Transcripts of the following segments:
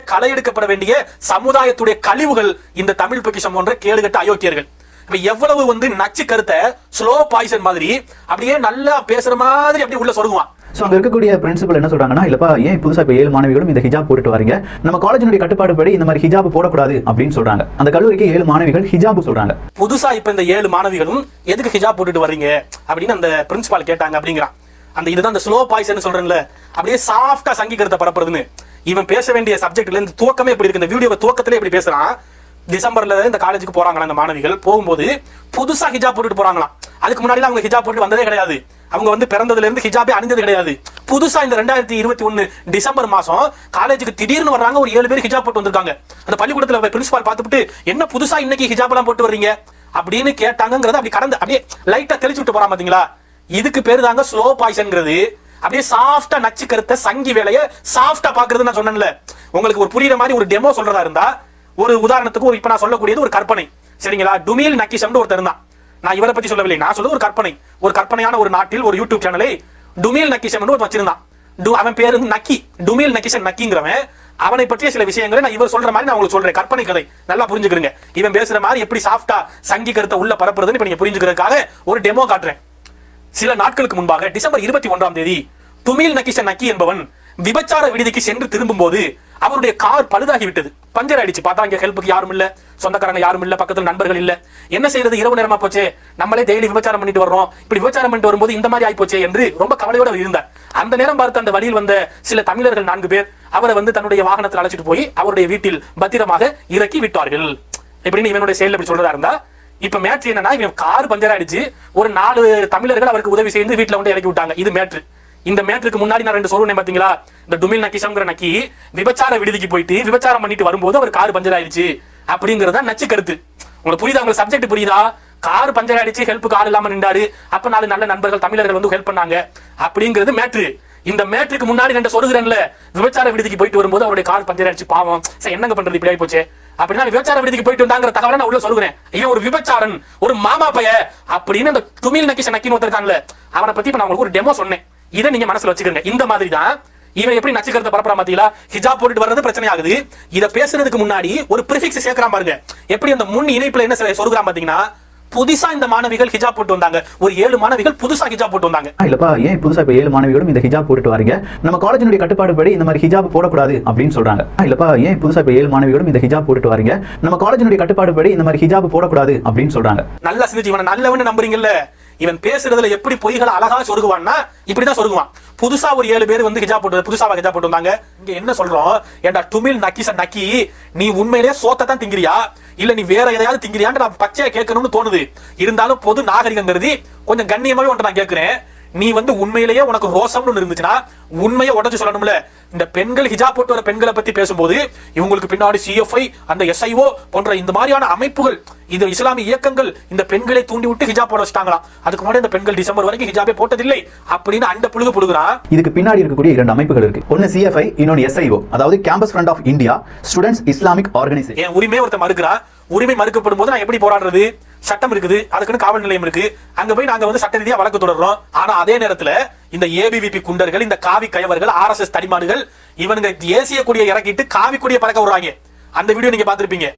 களை எடுக்கப்பட வேண்டிய சமுதாயத்துடைய கழிவுகள் இந்த தமிழ் பொக்கிஷம் போன்ற கேடுகட்ட அயோக்கியர்கள் இப்ப எவ்வளவு வந்து நச்சு கருத்தை ஸ்லோ பாய்சன் மாதிரி அப்படியே நல்லா பேசுற மாதிரி அப்படியே உள்ள சொருகுவான் ஸோ அங்க இருக்கக்கூடிய பிரின்சிபல் என்ன சொல்றாங்கன்னா இல்லப்பா ஏன் புதுசா இப்போ ஏழு மாணவிகளும் இந்த ஹிஜாப் போட்டுட்டு வரீங்க நம்ம காலேஜினுடைய கட்டுப்பாடு படி இந்த மாதிரி ஹிஜாப் போடக்கூடாது அப்படின்னு சொல்றாங்க அந்த கல்லூரிக்கு ஏழு மாணவிகள் ஹிஜாப் சொல்றாங்க புதுசா இப்ப இந்த ஏழு மாணவிகளும் எதுக்கு ஹிஜாப் போட்டுட்டு வர்றீங்க அப்படின்னு அந்த பிரின்சிபால் கேட்டாங்க அப்படிங்கிறான் அந்த இதுதான் அந்த ஸ்லோ பாய்சன் சொல்றேன்ல அப்படியே சாஃப்டா சங்கி கருத்தை பரப்புறதுன்னு இவன் பேச வேண்டிய சப்ஜெக்ட்ல இந்த துவக்கமே இப்படி இருக்கு இந்த வீடியோ துவக்கத்திலே இப்படி பேசுறான் டிசம்பர்ல இந்த காலேஜுக்கு போறாங்களா இந்த மாணவிகள் போகும்போது புதுசா ஹிஜாப் போட்டுட்டு போறாங்களாம் அதுக்கு முன்னாடி அவங்க ஹிஜாப் போட்டு வந்ததே கிடையாது அவங்க வந்து பிறந்ததுல இருந்து ஹிஜாபே அணிந்தது கிடையாது புதுசா இந்த ரெண்டாயிரத்தி இருபத்தி ஒன்னு டிசம்பர் மாசம் காலேஜுக்கு திடீர்னு வர்றாங்க ஒரு ஏழு பேர் ஹிஜாப் போட்டு வந்திருக்காங்க அந்த பள்ளிக்கூடத்துல பிரின்சிபால் பார்த்துட்டு என்ன புதுசா இன்னைக்கு ஹிஜாப் எல்லாம் போட்டு வர்றீங்க அப்படின்னு கேட்டாங்கங்கறத அப்படி கடந்து அப்படியே லைட்டா தெளிச்சு விட்டு போறான் பாத்தீங்களா இதுக்கு பேரு தாங்க ஸ்லோ பாய்சன்ங்கிறது அப்படியே சாஃப்டா நச்சு கருத்தை சங்கி வேலைய சாஃப்டா பாக்குறது நான் சொன்னேன்ல உங்களுக்கு ஒரு புரியுற மாதிரி ஒரு டெமோ சொல்றதா இருந்தா ஒரு உதாரணத்துக்கு ஒரு இப்ப நான் சொல்லக்கூடியது ஒரு கற்பனை சரிங்களா டுமில் நக்கிசம்னு ஒருத்தர் இருந்தான் நான் இவரை பத்தி சொல்லவில்லை நான் சொல்றது ஒரு கற்பனை ஒரு கற்பனையான ஒரு நாட்டில் ஒரு யூடியூப் சேனலை டுமில் நக்கிசம் ஒரு வச்சிருந்தான் டு அவன் பேரு வந்து நக்கி டுமில் நக்கிசன் நக்கிங்கிறவன் அவனை பற்றிய சில விஷயங்களை நான் இவர் சொல்ற மாதிரி நான் உங்களுக்கு சொல்றேன் கற்பனை கதை நல்லா புரிஞ்சுக்கிறீங்க இவன் பேசுற மாதிரி எப்படி சாஃப்டா சங்கி கருத்தை உள்ள பரப்புறதுன்னு இப்ப நீங்க புரிஞ்சுக்கிறதுக்காக ஒரு டெமோ காட்டுறேன் சில நாட்களுக்கு முன்பாக டிசம்பர் இருபத்தி ஒன்றாம் தேதி துமில் நக்கிஷன் நக்கி என்பவன் விபச்சார விடுதிக்கு சென்று திரும்பும் போது அவருடைய கார் பழுதாகி விட்டது பஞ்சர் ஆயிடுச்சு பார்த்தா இங்க ஹெல்ப்புக்கு யாரும் இல்ல சொந்தக்காரங்க யாரும் இல்ல பக்கத்துல நண்பர்கள் இல்ல என்ன செய்யறது இரவு நேரமா போச்சே நம்மளே டெய்லி விபச்சாரம் பண்ணிட்டு வர்றோம் இப்படி விபச்சாரம் பண்ணிட்டு வரும்போது இந்த மாதிரி ஆயி போச்சே என்று ரொம்ப கவலையோட அவர் இருந்தார் அந்த நேரம் பார்த்து அந்த வழியில் வந்த சில தமிழர்கள் நான்கு பேர் அவரை வந்து தன்னுடைய வாகனத்தில் அழைச்சிட்டு போய் அவருடைய வீட்டில் பத்திரமாக இறக்கி விட்டார்கள் இப்படின்னு இவனுடைய செயல் இப்படி சொல்றதா இருந்தா இப்ப மேட்ரு என்னன்னா இவன் கார் பஞ்சர் ஆயிடுச்சு ஒரு நாலு தமிழர்கள் அவருக்கு உதவி செய்து வீட்டுல வந்து இறக்கி விட்டாங்க இது மேட்ரு இந்த மேட்ருக்கு முன்னாடி நான் ரெண்டு சொல்றேன் பாத்தீங்களா இந்த டுமில் நக்கிசம்ங்கிற நக்கி விபச்சார விடுதிக்கு போயிட்டு விபச்சாரம் பண்ணிட்டு வரும்போது அவர் கார் பஞ்சர் ஆயிடுச்சு அப்படிங்கறத நச்சு கருத்து உங்களுக்கு புரியுதா உங்களுக்கு சப்ஜெக்ட் புரியுதா கார் பஞ்சர் ஆயிடுச்சு ஹெல்ப்புக்கு ஆள் இல்லாம நின்றாரு அப்ப நாலு நல்ல நண்பர்கள் தமிழர்கள் வந்து ஹெல்ப் பண்ணாங்க அப்படிங்கிறது மேட்ரு இந்த மேட்ருக்கு முன்னாடி ரெண்டு சொல்லுகிறேன்ல விபச்சார விடுதிக்கு போயிட்டு வரும்போது அவருடைய கார் பஞ்சர் ஆயிடுச்சு பாவம் சரி என்னங்க பண்றது இப்படி ஆயி போச்சு அப்படின்னா விபச்சார விடுதிக்கு போயிட்டு வந்தாங்கிற தகவலை நான் உள்ள சொல்லுகிறேன் இவன் ஒரு விபச்சாரன் ஒரு மாமா பைய அப்படின்னு அந்த துமில் நக்கிஷ நக்கின்னு ஒருத்தர் இருக்கான்ல அவனை பத்தி இப்ப நான் உங்களுக்கு ஒரு டெமோ சொன்னேன் இதை நீங்க மனசுல வச்சுக்கோங்க இந்த மாதிரி தான் இவன் எப்படி நச்சுக்கிறத பரப்புறா பாத்தீங்களா ஹிஜாப் போட்டுட்டு வர்றது பிரச்சனை ஆகுது இத பேசுறதுக்கு முன்னாடி ஒரு பிரிஃபிக்ஸ் சேர்க்கறான் பாருங்க எப்படி அந்த முன் இணைப்புல என்ன சொல்கிறான் பாத்தீங்கன்னா புதுசா இந்த மாணவிகள் ஹிஜாப் போட்டு வந்தாங்க ஒரு ஏழு மாணவிகள் புதுசா ஹிஜாப் போட்டு வந்தாங்க ஆ, இல்லப்பா ஏன் புதுசா இப்போ ஏழு மாணவிகளும் இந்த ஹிஜாப் போட்டுட்டு வரீங்க நம்ம காலேஜினுடைய கட்டுப்பாடு படி இந்த மாதிரி ஹிஜாப் போடக்கூடாது அப்படின்னு சொல்றாங்க ஆ, இல்லப்பா ஏன் புதுசா இப்போ ஏழு மாணவிகளும் இந்த ஹிஜாப் போட்டுட்டு வரீங்க நம்ம காலேஜினுடைய கட்டுப்பாடு படி இந்த மாதிரி ஹிஜாப் போடக்கூடாது அப்படின்னு சொல்றாங்க நல்லா சிந்திச்சு இவனை நல்லவன்னு நம்புறீங்கல்ல இவன் பேசுறதுல எப்படி பொய்களை அழகா சொருகுவான்னா இப்படிதான் சொருகுவான் புதுசா ஒரு ஏழு பேர் வந்து ஹிஜாப் போட்டு புதுசா ஹிஜாப் போட்டு வந்தாங்க இங்க என்ன சொல்றோம் ஏன்டா டுமில் நக்கிச நக்கி நீ உண்மையிலேயே சோத்தை தான் திங்கிறியா இல்ல நீ வேற எதையாவது திங்கிறியான்னு நான் பச்சையா கேட்கணும்னு தோணுது இருந்தாலும் பொது நாகரிகம் கருதி கொஞ்சம் கண்ணியமாவே உன்ட்ட நான் கேட்கிறேன் நீ வந்து உண்மையிலேயே உனக்கு ரோசம்னு ஒண்ணு இருந்துச்சுன்னா உண்மையை உடச்சு சொல்லணும்ல இந்த பெண்கள் ஹிஜாப் போட்டு வர பெண்களை பத்தி பேசும்போது இவங்களுக்கு பின்னாடி சிஎஃப்ஐ அந்த எஸ்ஐஓ போன்ற இந்த மாதிரியான அமைப்புகள் இது இஸ்லாமிய இயக்கங்கள் இந்த பெண்களை தூண்டி விட்டு ஹிஜாப் போட வச்சிட்டாங்களாம் அதுக்கு முன்னாடி இந்த பெண்கள் டிசம்பர் வரைக்கும் ஹிஜாபே போட்டதில்லை அப்படின்னு அந்த புழுகு புழுகுறான் இதுக்கு பின்னாடி இருக்கக்கூடிய இரண்டு அமைப்புகள் இருக்கு ஒன்னு சிஎஃப்ஐ இன்னொன்னு எஸ்ஐஓ அதாவது campus front of India students Islamic organisation என் உரிமை ஒருத்தர் மறுக்கிறான் உரிமை மறுக்கப்படும் போது நான் எப்படி போராடுறது சட்டம் இருக்குது அதுக்குன்னு காவல் நிலையம் இருக்கு அங்க போய் நாங்க வந்து சட்ட ரீதியா வழக்கு தொடர்றோம் ஆனா அதே நேரத்துல இந்த ஏபிவிபி குண்டர்கள் இந்த காவி கயவர்கள் ஆர்எஸ்எஸ் தடிமாடுகள் இவனுங்க தேசிய கொடியை இறக்கிட்டு காவி கொடியை பறக்க விடுறாங்க அந்த வீடியோ நீங்க பார்த்திருப்பீங்க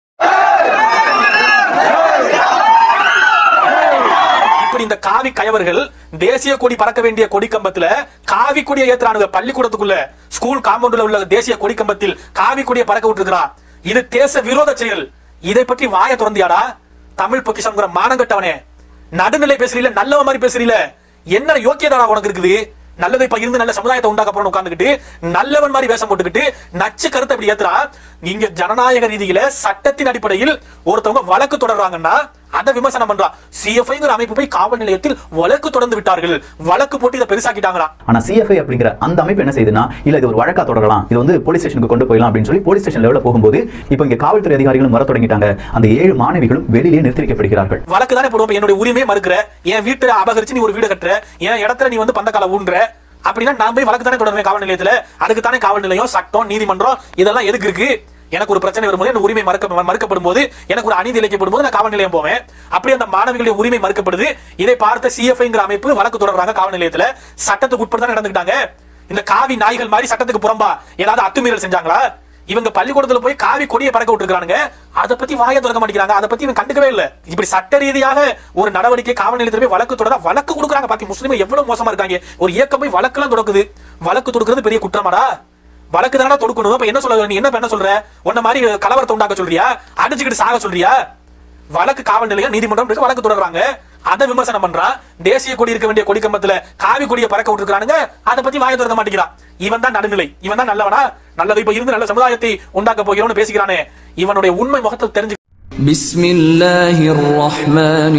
இப்படி இந்த காவி கயவர்கள் தேசிய கொடி பறக்க வேண்டிய கொடி கம்பத்துல காவி கொடியை ஏத்துறானுங்க பள்ளிக்கூடத்துக்குள்ள ஸ்கூல் காம்பவுண்ட்ல உள்ள தேசிய கொடி கம்பத்தில் காவி கொடியை பறக்க விட்டுருக்கான் இது தேச விரோத செயல் இதை பற்றி வாய திறந்தியாடா தமிழ் பொக்கிஷம்ங்கிற மானங்கட்டவனே நடுநிலை பேசுறீல நல்லவ மாதிரி பேசுறீல என்ன யோக்கியதாடா உனக்கு இருக்குது நல்லதை இப்ப இருந்து நல்ல சமுதாயத்தை உண்டாக்க போறோம் உட்கார்ந்துகிட்டு நல்லவன் மாதிரி வேஷம் போட்டுக்கிட்டு நச்சு கருத்தை இப்படி ஏத்துறா நீங்க ஜனநாயக ரீதியில சட்டத்தின் அடிப்படையில் ஒருத்தவங்க வழக்கு தொடர்றாங்கன்னா அதை விமர்சனம் பண்றா சிஎஃப்ஐங்கிற அமைப்பு போய் காவல் நிலையத்தில் வழக்கு தொடர்ந்து விட்டார்கள் வழக்கு போட்டு இதை பெருசாக்கிட்டாங்களா ஆனா சிஎஃப்ஐ அப்படிங்கிற அந்த அமைப்பு என்ன செய்யுதுன்னா இல்ல இது ஒரு வழக்கா தொடரலாம் இது வந்து போலீஸ் ஸ்டேஷனுக்கு கொண்டு போயிடலாம் அப்படின்னு சொல்லி போலீஸ் ஸ்டேஷன் லெவலில் போகும்போது இப்போ இங்க காவல்துறை அதிகாரிகளும் வர தொடங்கிட்டாங்க அந்த ஏழு மாணவிகளும் வெளியிலே நிறுத்தி வைக்கப்படுகிறார்கள் வழக்கு தானே போடுவோம் என்னுடைய உரிமையை மறுக்கிற என் வீட்டை அபகரிச்சு நீ ஒரு வீடு கட்டுற என் இடத்துல நீ வந்து பந்தக்கால ஊன்ற அப்படின்னா நான் போய் வழக்கு தானே தொடர்வேன் காவல் நிலையத்துல அதுக்கு தானே காவல் நிலையம் சட்டம் நீதிமன்றம் இதெல்லாம் எதுக்கு இருக்கு எனக்கு ஒரு பிரச்சனை வரும்போது எனக்கு உரிமை மறுக்க மறுக்கப்படும் போது எனக்கு ஒரு அநீதி இழைக்கப்படும் போது நான் காவல் நிலையம் போவேன் அப்படி அந்த மாணவிகளுடைய உரிமை மறுக்கப்படுது இதை பார்த்த சிஎஃப்ஐங்கிற அமைப்பு வழக்கு தொடர்றாங்க காவல் நிலையத்துல சட்டத்துக்கு உட்பட்டு தான் நடந்துக்கிட்டாங்க இந்த காவி நாய்கள் மாதிரி சட்டத்துக்கு புறம்பா ஏதாவது அத்துமீறல் செஞ்சாங்களா இவங்க பள்ளிக்கூடத்துல போய் காவி கொடியை பறக்க விட்டுருக்கானுங்க அதை பத்தி வாயை திறக்க மாட்டேங்கிறாங்க அதை பத்தி இவங்க கண்டுக்கவே இல்ல இப்படி சட்ட ரீதியாக ஒரு நடவடிக்கை காவல் நிலையத்தில் போய் வழக்கு தொடர வழக்கு கொடுக்குறாங்க பாத்தி முஸ்லீம் எவ்வளவு மோசமா இருக்காங்க ஒரு இயக்கம் போய் வழக்கெல்லாம் தொடக்குது வழக்கு தொடுக்கிறது பெரிய குற்றமாடா வழக்கு தானடா தொடுக்கணும் அப்ப என்ன சொல்ல நீ என்ன இப்ப என்ன சொல்ற உன்ன மாதிரி கலவரத்தை உண்டாக்க சொல்றியா அடிச்சுக்கிட்டு சாக சொல்றியா வழக்கு காவல் நிலையம் நீதிமன்றம் இருக்கு வழக்கு தொடர்றாங்க அதை விமர்சனம் பண்றான் தேசிய கொடி இருக்க வேண்டிய கொடி கம்பத்துல காவி கொடியை பறக்க விட்டுருக்கானுங்க அதை பத்தி வாயை திறக்க மாட்டேங்கிறான் இவன் தான் நடுநிலை இவன் தான் நல்லவனா நல்லது இப்ப இருந்து நல்ல சமுதாயத்தை உண்டாக்க போகிறோம்னு பேசிக்கிறானே இவனுடைய உண்மை முகத்தை தெரிஞ்சு بسم الله الرحمن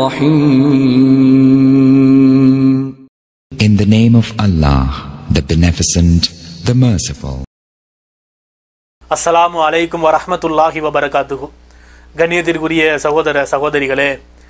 الرحيم In the name of Allah, the Beneficent, the Merciful. அஸ்ஸலாமு அலைக்கும் வரஹ்மத்துல்லாஹி வபரகாத்துஹு கண்ணியத்திற்குரிய சகோதர சகோதரிகளே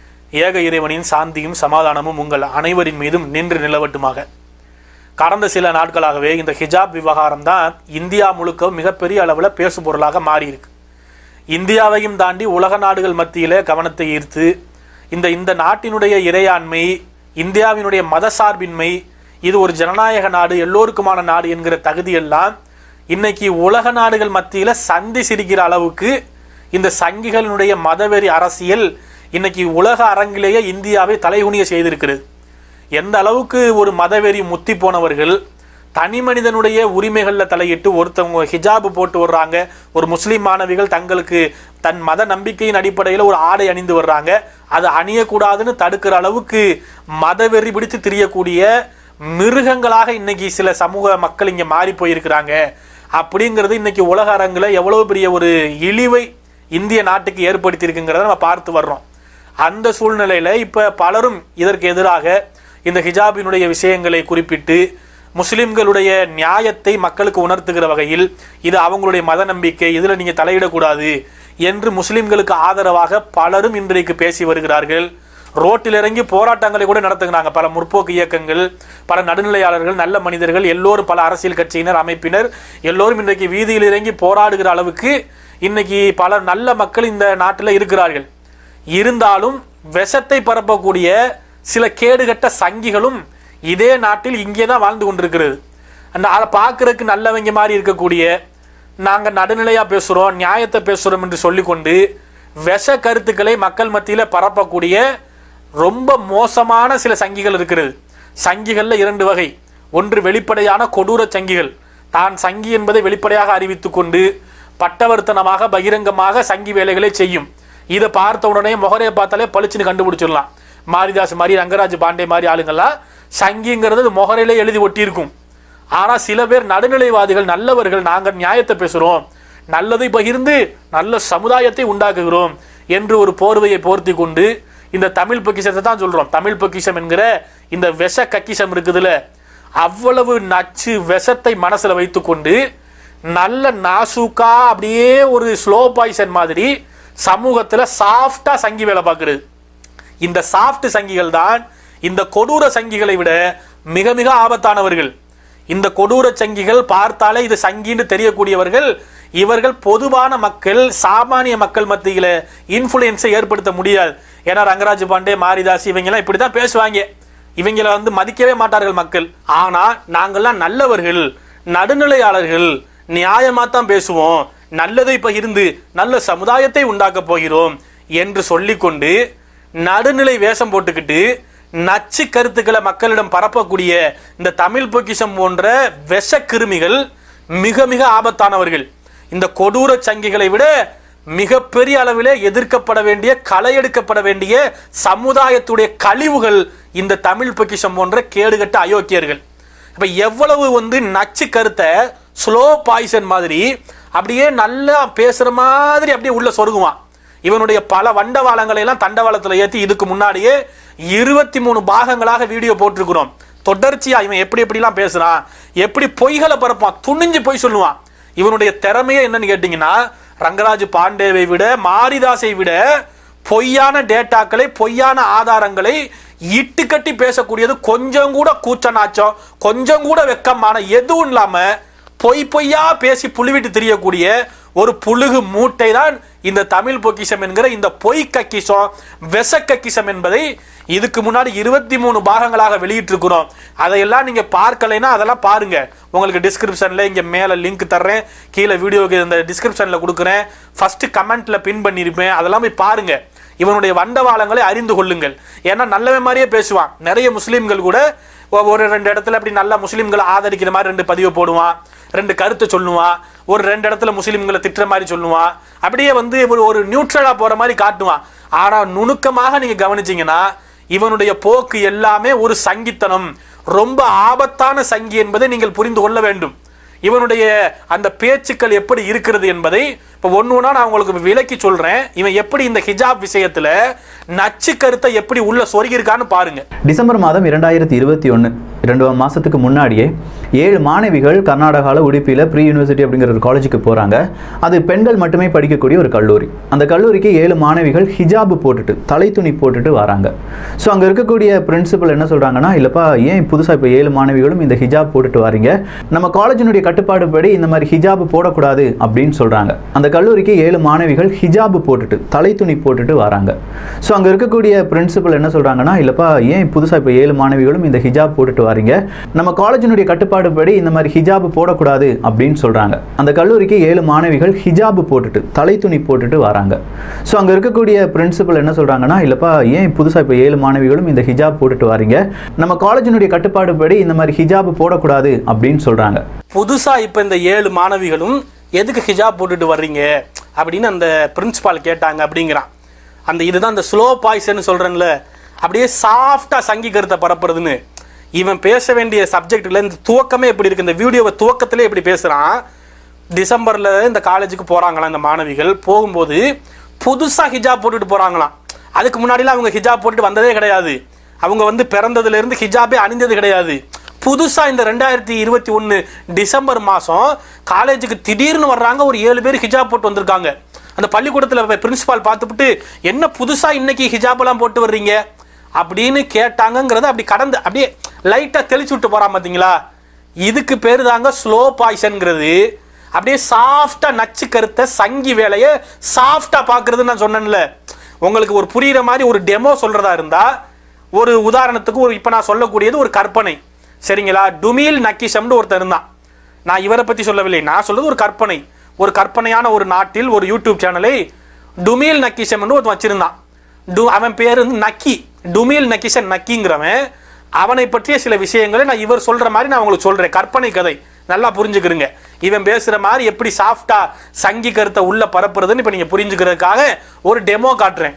ஏக இறைவனின் சாந்தியும் சமாதானமும் உங்கள் அனைவரின் மீதும் நின்று நிலவட்டுமாக கடந்த சில நாட்களாகவே இந்த ஹிஜாப் விவகாரம் தான் இந்தியா முழுக்க மிகப்பெரிய அளவில் பேசும் பொருளாக மாறியிருக்கு இந்தியாவையும் தாண்டி உலக நாடுகள் மத்தியிலே கவனத்தை ஈர்த்து இந்த இந்த நாட்டினுடைய இறையாண்மை இந்தியாவினுடைய மதசார்பின்மை இது ஒரு ஜனநாயக நாடு எல்லோருக்குமான நாடு என்கிற தகுதியெல்லாம் இன்னைக்கு உலக நாடுகள் மத்தியில சந்தி சிரிக்கிற அளவுக்கு இந்த சங்கிகளினுடைய மதவெறி அரசியல் இன்னைக்கு உலக அரங்கிலேயே இந்தியாவை தலைகுனிய செய்திருக்கிறது எந்த அளவுக்கு ஒரு மதவெறி முத்தி போனவர்கள் தனி மனிதனுடைய உரிமைகளில் தலையிட்டு ஒருத்தவங்க ஹிஜாபு போட்டு வர்றாங்க ஒரு முஸ்லீம் மாணவிகள் தங்களுக்கு தன் மத நம்பிக்கையின் அடிப்படையில் ஒரு ஆடை அணிந்து வர்றாங்க அது அணியக்கூடாதுன்னு தடுக்கிற அளவுக்கு மதவெறி பிடித்து திரியக்கூடிய மிருகங்களாக இன்னைக்கு சில சமூக மக்கள் இங்கே மாறி போயிருக்கிறாங்க அப்படிங்கிறது இன்னைக்கு உலக அரங்கில் எவ்வளவு பெரிய ஒரு இழிவை இந்திய நாட்டுக்கு ஏற்படுத்தி இருக்குங்கிறத நம்ம பார்த்து வர்றோம் அந்த சூழ்நிலையில இப்ப பலரும் இதற்கு எதிராக இந்த ஹிஜாபினுடைய விஷயங்களை குறிப்பிட்டு முஸ்லிம்களுடைய நியாயத்தை மக்களுக்கு உணர்த்துகிற வகையில் இது அவங்களுடைய மத நம்பிக்கை இதுல நீங்க தலையிடக்கூடாது என்று முஸ்லிம்களுக்கு ஆதரவாக பலரும் இன்றைக்கு பேசி வருகிறார்கள் ரோட்டில் இறங்கி போராட்டங்களை கூட நடத்துகிறாங்க பல முற்போக்கு இயக்கங்கள் பல நடுநிலையாளர்கள் நல்ல மனிதர்கள் எல்லோரும் பல அரசியல் கட்சியினர் அமைப்பினர் எல்லோரும் இன்றைக்கு வீதியில் இறங்கி போராடுகிற அளவுக்கு இன்னைக்கு பல நல்ல மக்கள் இந்த நாட்டில் இருக்கிறார்கள் இருந்தாலும் விஷத்தை பரப்பக்கூடிய சில கேடுகட்ட சங்கிகளும் இதே நாட்டில் இங்கே தான் வாழ்ந்து கொண்டிருக்கிறது அந்த அதை பார்க்கறதுக்கு நல்லவங்க மாதிரி இருக்கக்கூடிய நாங்கள் நடுநிலையாக பேசுகிறோம் நியாயத்தை பேசுகிறோம் என்று சொல்லிக்கொண்டு விஷ கருத்துக்களை மக்கள் மத்தியில் பரப்பக்கூடிய ரொம்ப மோசமான சில சங்கிகள் இருக்கிறது சங்கிகளில் இரண்டு வகை ஒன்று வெளிப்படையான கொடூர சங்கிகள் தான் சங்கி என்பதை வெளிப்படையாக அறிவித்துக் கொண்டு பட்டவர்த்தனமாக பகிரங்கமாக சங்கி வேலைகளை செய்யும் இதை பார்த்த உடனே முகரையை பார்த்தாலே பளிச்சுன்னு கண்டுபிடிச்சிடலாம் மாரிதாஸ் மாதிரி ரங்கராஜ் பாண்டே மாதிரி ஆளுங்கள்லாம் சங்கிங்கிறது முகரையிலே எழுதி ஒட்டியிருக்கும் ஆனா சில பேர் நடுநிலைவாதிகள் நல்லவர்கள் நாங்கள் நியாயத்தை பேசுறோம் நல்லதை பகிர்ந்து நல்ல சமுதாயத்தை உண்டாக்குகிறோம் என்று ஒரு போர்வையை போர்த்தி கொண்டு இந்த தமிழ் பொக்கிஷத்தை தான் சொல்றோம் தமிழ் பொக்கிஷம் என்கிற இந்த விஷ கக்கிஷம் இருக்குதுல அவ்வளவு நச்சு விஷத்தை மனசுல வைத்துக்கொண்டு நல்ல நாசூக்கா அப்படியே ஒரு ஸ்லோ பாய்சன் மாதிரி சமூகத்துல சாஃப்டா சங்கி வேலை பார்க்குறது இந்த சாஃப்ட் சங்கிகள் தான் இந்த கொடூர சங்கிகளை விட மிக மிக ஆபத்தானவர்கள் இந்த கொடூர சங்கிகள் பார்த்தாலே இது சங்கின்னு தெரியக்கூடியவர்கள் இவர்கள் பொதுவான மக்கள் சாமானிய மக்கள் மத்தியில இன்ஃப்ளூயன்ஸை ஏற்படுத்த முடியாது ஏன்னா ரங்கராஜ் பாண்டே மாரிதாஸ் இவங்கெல்லாம் இப்படி தான் பேசுவாங்க இவங்களை வந்து மதிக்கவே மாட்டார்கள் மக்கள் ஆனா நாங்கள்லாம் நல்லவர்கள் நடுநிலையாளர்கள் நியாயமா தான் பேசுவோம் நல்லதை பகிர்ந்து நல்ல சமுதாயத்தை உண்டாக்க போகிறோம் என்று சொல்லிக்கொண்டு நடுநிலை வேஷம் போட்டுக்கிட்டு நச்சு கருத்துக்களை மக்களிடம் பரப்பக்கூடிய இந்த தமிழ் பொக்கிஷம் போன்ற விஷ கிருமிகள் மிக மிக ஆபத்தானவர்கள் இந்த கொடூர சங்கிகளை விட மிகப்பெரிய அளவிலே எதிர்க்கப்பட வேண்டிய களையெடுக்கப்பட வேண்டிய சமுதாயத்துடைய கழிவுகள் இந்த தமிழ் பொக்கிஷம் போன்ற கேடுகட்ட அயோக்கியர்கள் அப்ப எவ்வளவு வந்து நச்சு கருத்தை ஸ்லோ பாய்சன் மாதிரி அப்படியே நல்லா பேசுற மாதிரி அப்படியே உள்ள சொருகுவான் இவனுடைய பல வண்டவாளங்களை எல்லாம் தண்டவாளத்துல ஏத்தி இதுக்கு முன்னாடியே இருபத்தி மூணு பாகங்களாக வீடியோ போட்டிருக்கிறோம் தொடர்ச்சியா இவன் எப்படி எப்படிலாம் பேசுறான் எப்படி பொய்களை பரப்பான் துணிஞ்சு பொய் சொல்லுவான் இவனுடைய திறமையே என்னன்னு கேட்டீங்கன்னா ரங்கராஜ் பாண்டேவை விட மாரிதாஸை விட பொய்யான டேட்டாக்களை பொய்யான ஆதாரங்களை இட்டு கட்டி பேசக்கூடியது கொஞ்சம் கூட கூச்ச நாச்சம் கொஞ்சம் கூட வெக்கமான எதுவும் இல்லாம பொய் பொய்யா பேசி புழுவிட்டு தெரியக்கூடிய ஒரு புழுகு மூட்டை தான் இந்த தமிழ் பொக்கிஷம் என்கிற இந்த பொய் கக்கிஷம் விஷ கக்கிஷம் என்பதை இதுக்கு முன்னாடி இருபத்தி மூணு பாகங்களாக வெளியிட்டிருக்கிறோம் அதையெல்லாம் நீங்க பார்க்கலைன்னா அதெல்லாம் பாருங்க உங்களுக்கு டிஸ்கிரிப்ஷன்ல இங்க மேல லிங்க் தர்றேன் கீழே வீடியோக்கு இந்த டிஸ்கிரிப்ஷன்ல கொடுக்குறேன் ஃபர்ஸ்ட் கமெண்ட்ல பின் பண்ணியிருப்பேன் அதெல்லாம் போய் பாருங்க இவனுடைய வண்டவாளங்களை அறிந்து கொள்ளுங்கள் ஏன்னா நல்லவன் மாதிரியே பேசுவான் நிறைய முஸ்லீம்கள் கூட ஒ- ஒரு ரெண்டு இடத்துல அப்படி நல்லா முஸ்லீம்களை ஆதரிக்கிற மாதிரி ரெண்டு பதிவு போடுவான் ரெண்டு கருத்து சொல்லுவான் ஒரு ரெண்டு இடத்துல முஸ்லீம்களை திட்டுற மாதிரி சொல்லுவான் அப்படியே வந்து ஒரு ஒரு நியூட்ரலா போற மாதிரி காட்டுவான் ஆனா நுணுக்கமாக நீங்க கவனிச்சீங்கன்னா இவனுடைய போக்கு எல்லாமே ஒரு சங்கித்தனம் ரொம்ப ஆபத்தான சங்கி என்பதை நீங்கள் புரிந்து கொள்ள வேண்டும் இவனுடைய அந்த பேச்சுக்கள் எப்படி இருக்கிறது என்பதை இப்போ ஒன்று ஒன்றா நான் உங்களுக்கு விளக்கி சொல்றேன் இவன் எப்படி இந்த ஹிஜாப் விஷயத்துல நச்சு கருத்தை எப்படி உள்ள சொருகியிருக்கான்னு பாருங்க டிசம்பர் மாதம் இரண்டாயிரத்தி இருபத்தி ஒன்று ரெண்டு மாதத்துக்கு முன்னாடியே ஏழு மாணவிகள் கர்நாடகாவில் உடுப்பியில் ப்ரீ யூனிவர்சிட்டி அப்படிங்கிற ஒரு காலேஜுக்கு போகிறாங்க அது பெண்கள் மட்டுமே படிக்கக்கூடிய ஒரு கல்லூரி அந்த கல்லூரிக்கு ஏழு மாணவிகள் ஹிஜாபு போட்டுட்டு தலை துணி போட்டுட்டு வராங்க ஸோ அங்கே இருக்கக்கூடிய பிரின்சிபல் என்ன சொல்கிறாங்கன்னா இல்லைப்பா ஏன் புதுசாக இப்போ ஏழு மாணவிகளும் இந்த ஹிஜாப் போட்டுட்டு வாரீங்க நம்ம காலேஜினுடைய கட்டுப்பாடு படி இந்த மாதிரி ஹிஜாபு போடக்கூடாது அப்படின்னு சொல்கிறாங்க அந்த கல்லூரிக்கு ஏழு மாணவிகள் ஹிஜாபு போட்டுட்டு தலை துணி போட்டுட்டு வராங்க ஸோ அங்கே இருக்கக்கூடிய பிரின்சிபல் என்ன சொல்கிறாங்கன்னா இல்லைப்பா ஏன் புதுசாக இப்போ ஏழு மாணவிகளும் இந்த ஹிஜாப் போட்டுட்டு வாரீங்க நம்ம காலேஜினுடைய கட்டுப்பாடு படி இந்த மாதிரி ஹிஜாபு போடக்கூடாது அப்படின்னு சொல்கிறாங்க அந்த கல்லூரிக்கு ஏழு மாணவிகள் ஹிஜாபு போட்டுட்டு தலை துணி போட்டுட்டு வராங்க ஸோ அங்கே இருக்கக்கூடிய பிரின்சிபல் என்ன சொல்கிறாங்கன்னா இல்லைப்பா ஏன் புதுசாக இப்போ ஏழு மாணவிகளும் இந்த ஹிஜாப் போட்டுட்டு வாரீங்க நம்ம காலேஜினுடைய கட்டுப்பாடு படி இந்த மாதிரி ஹிஜாபு போடக்கூடாது அப்படின்னு சொல்கிறாங்க புதுசா இப்ப இந்த ஏழு மாணவிகளும் எதுக்கு ஹிஜாப் போட்டுட்டு வர்றீங்க அப்படின்னு அந்த பிரின்சிபால் கேட்டாங்க அப்படிங்கிறான் அந்த இதுதான் அந்த ஸ்லோ பாய்ஸ்ன்னு சொல்றேன்ல அப்படியே சாஃப்டா சங்கி கருத்தை பரப்புறதுன்னு இவன் பேச வேண்டிய சப்ஜெக்ட்ல இந்த துவக்கமே எப்படி இருக்கு இந்த வீடியோவை துவக்கத்திலே எப்படி பேசுறான் டிசம்பர்ல இந்த காலேஜுக்கு போறாங்களாம் இந்த மாணவிகள் போகும்போது புதுசா ஹிஜாப் போட்டுட்டு போறாங்களாம் அதுக்கு முன்னாடிலாம் அவங்க ஹிஜாப் போட்டுட்டு வந்ததே கிடையாது அவங்க வந்து பிறந்ததுல இருந்து ஹிஜாபே அணிந்தது கிடையாது புதுசா இந்த ரெண்டாயிரத்தி இருபத்தி ஒன்று டிசம்பர் மாசம் காலேஜுக்கு திடீர்னு வர்றாங்க ஒரு ஏழு பேர் ஹிஜாப் போட்டு வந்திருக்காங்க அந்த பள்ளிக்கூடத்தில் பிரின்சிபால் பார்த்துப்புட்டு என்ன புதுசா இன்னைக்கு ஹிஜாப் எல்லாம் போட்டு வர்றீங்க அப்படின்னு கேட்டாங்கங்கிறத அப்படி கடந்து அப்படியே லைட்டா தெளிச்சு விட்டு போறான் பாத்தீங்களா இதுக்கு பேரு தாங்க ஸ்லோ பாய்சன்ங்கிறது அப்படியே சாஃப்டா நச்சு கருத்தை சங்கி வேலையை சாஃப்டா பாக்குறதுன்னு நான் சொன்னேன்ல உங்களுக்கு ஒரு புரியுற மாதிரி ஒரு டெமோ சொல்றதா இருந்தா ஒரு உதாரணத்துக்கு ஒரு இப்ப நான் சொல்லக்கூடியது ஒரு கற்பனை சரிங்களா டுமீல் நக்கிஷம்னு ஒருத்தர் இருந்தான் நான் இவரை பத்தி சொல்லவில்லை நான் சொல்றது ஒரு கற்பனை ஒரு கற்பனையான ஒரு நாட்டில் ஒரு யூடியூப் சேனலை டுமீல் நக்கிஷம்னு ஒருத்தன் வச்சிருந்தான் டு அவன் பேர் வந்து நக்கி டுமீல் நக்கிஷன் நக்கிங்கிறவன் அவனை பற்றிய சில விஷயங்களை நான் இவர் சொல்ற மாதிரி நான் உங்களுக்கு சொல்றேன் கற்பனை கதை நல்லா புரிஞ்சுக்கிறீங்க இவன் பேசுற மாதிரி எப்படி சாஃப்டா சங்கி கருத்தை உள்ள பரப்புறதுன்னு இப்ப நீங்க புரிஞ்சுக்கிறதுக்காக ஒரு டெமோ காட்டுறேன்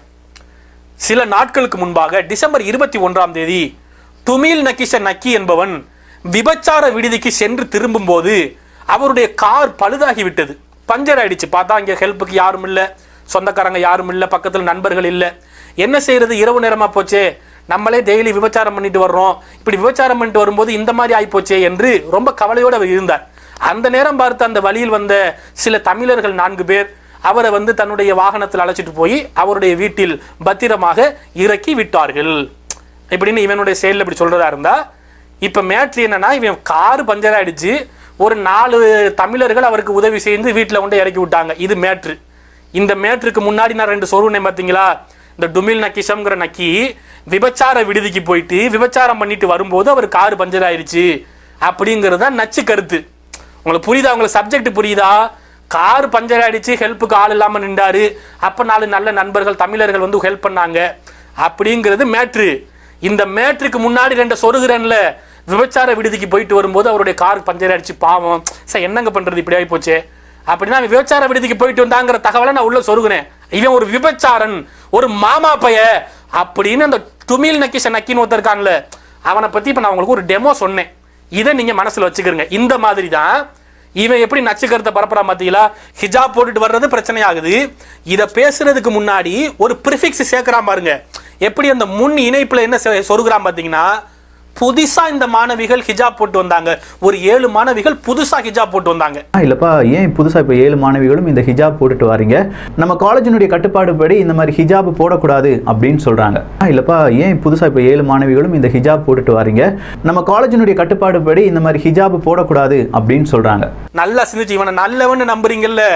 சில நாட்களுக்கு முன்பாக டிசம்பர் இருபத்தி ஒன்றாம் தேதி துமில் நக்கிஷ நக்கி என்பவன் விபச்சார விடுதிக்கு சென்று திரும்பும்போது அவருடைய கார் பழுதாகி விட்டது பஞ்சர் ஆயிடுச்சு பார்த்தா இங்க ஹெல்ப்புக்கு யாரும் இல்ல சொந்தக்காரங்க யாரும் இல்ல பக்கத்துல நண்பர்கள் இல்ல என்ன செய்யறது இரவு நேரமா போச்சே நம்மளே டெய்லி விபச்சாரம் பண்ணிட்டு வர்றோம் இப்படி விபச்சாரம் பண்ணிட்டு வரும்போது இந்த மாதிரி ஆயிப்போச்சே என்று ரொம்ப கவலையோடு அவர் இருந்தார் அந்த நேரம் பார்த்து அந்த வழியில் வந்த சில தமிழர்கள் நான்கு பேர் அவரை வந்து தன்னுடைய வாகனத்தில் அழைச்சிட்டு போய் அவருடைய வீட்டில் பத்திரமாக இறக்கி விட்டார்கள் இப்படின்னு இவனுடைய செயலில் இப்படி சொல்றதா இருந்தா இப்ப மேட்ரு என்னன்னா இவன் காரு பஞ்சர் ஆயிடுச்சு ஒரு நாலு தமிழர்கள் அவருக்கு உதவி செய்து வீட்டில் கொண்டு இறக்கி விட்டாங்க இது மேட்ரு இந்த மேட்ருக்கு முன்னாடி நான் ரெண்டு சொல்லுனேன் பார்த்தீங்களா இந்த டுமில் நக்கிஷம்ங்கிற நக்கி விபச்சார விடுதிக்கு போயிட்டு விபச்சாரம் பண்ணிட்டு வரும்போது அவர் காரு பஞ்சர் ஆயிடுச்சு அப்படிங்கிறது தான் நச்சு கருத்து உங்களுக்கு புரியுதா உங்களுக்கு சப்ஜெக்ட் புரியுதா கார் பஞ்சர் ஆயிடுச்சு ஹெல்ப்புக்கு ஆள் இல்லாம நின்றாரு அப்ப நாலு நல்ல நண்பர்கள் தமிழர்கள் வந்து ஹெல்ப் பண்ணாங்க அப்படிங்கிறது மேட்ரு இந்த மேட்ருக்கு முன்னாடி ரெண்டு சொருகிறன்ல விபச்சார விடுதிக்கு போயிட்டு வரும்போது அவருடைய கார் பஞ்சர் ஆயிடுச்சு பாவம் சார் என்னங்க பண்றது இப்படி ஆகி போச்சே அப்படின்னா அவன் விபச்சார விடுதிக்கு போயிட்டு வந்தாங்கிற தகவலை நான் உள்ள சொருகுனேன் இவன் ஒரு விபச்சாரன் ஒரு மாமா பைய அப்படின்னு அந்த துமில் நக்கிஷ நக்கின்னு ஒருத்தர் இருக்கான்ல அவனை பத்தி இப்ப நான் உங்களுக்கு ஒரு டெமோ சொன்னேன் இதை நீங்க மனசுல வச்சுக்கிறீங்க இந்த மாதிரி தான் இவன் எப்படி நச்சு கருத்தை பரப்புறான் பாத்தீங்களா ஹிஜாப் போட்டுட்டு வர்றது பிரச்சனை ஆகுது இத பேசுறதுக்கு முன்னாடி ஒரு ப்ரிஃபிக்ஸ் சேர்க்கறான் பாருங்க எப்படி அந்த முன் இணைப்புல என்ன செ- சொருகுறான் பாத்தீங்கன்னா புதுசா இந்த மாணவிகள் ஹிஜாப் போட்டு வந்தாங்க ஒரு ஏழு மாணவிகள் புதுசா ஹிஜாப் போட்டு வந்தாங்க ஆ, இல்லப்பா ஏன் புதுசாக இப்போ ஏழு மாணவிகளும் இந்த ஹிஜாப் போட்டுட்டு வாரீங்க நம்ம காலேஜினுடைய கட்டுப்பாடு படி இந்த மாதிரி ஹிஜாப் போடக்கூடாது அப்படின்னு சொல்கிறாங்க இல்லப்பா ஏன் புதுசாக இப்போ ஏழு மாணவிகளும் இந்த ஹிஜாப் போட்டுட்டு வாரீங்க நம்ம காலேஜினுடைய கட்டுப்பாடு படி இந்த மாதிரி ஹிஜாப் போடக்கூடாது அப்படின்னு சொல்கிறாங்க நல்லா சிந்திச்சு இவனை நல்லவன்னு நம்புறீங்கல்ல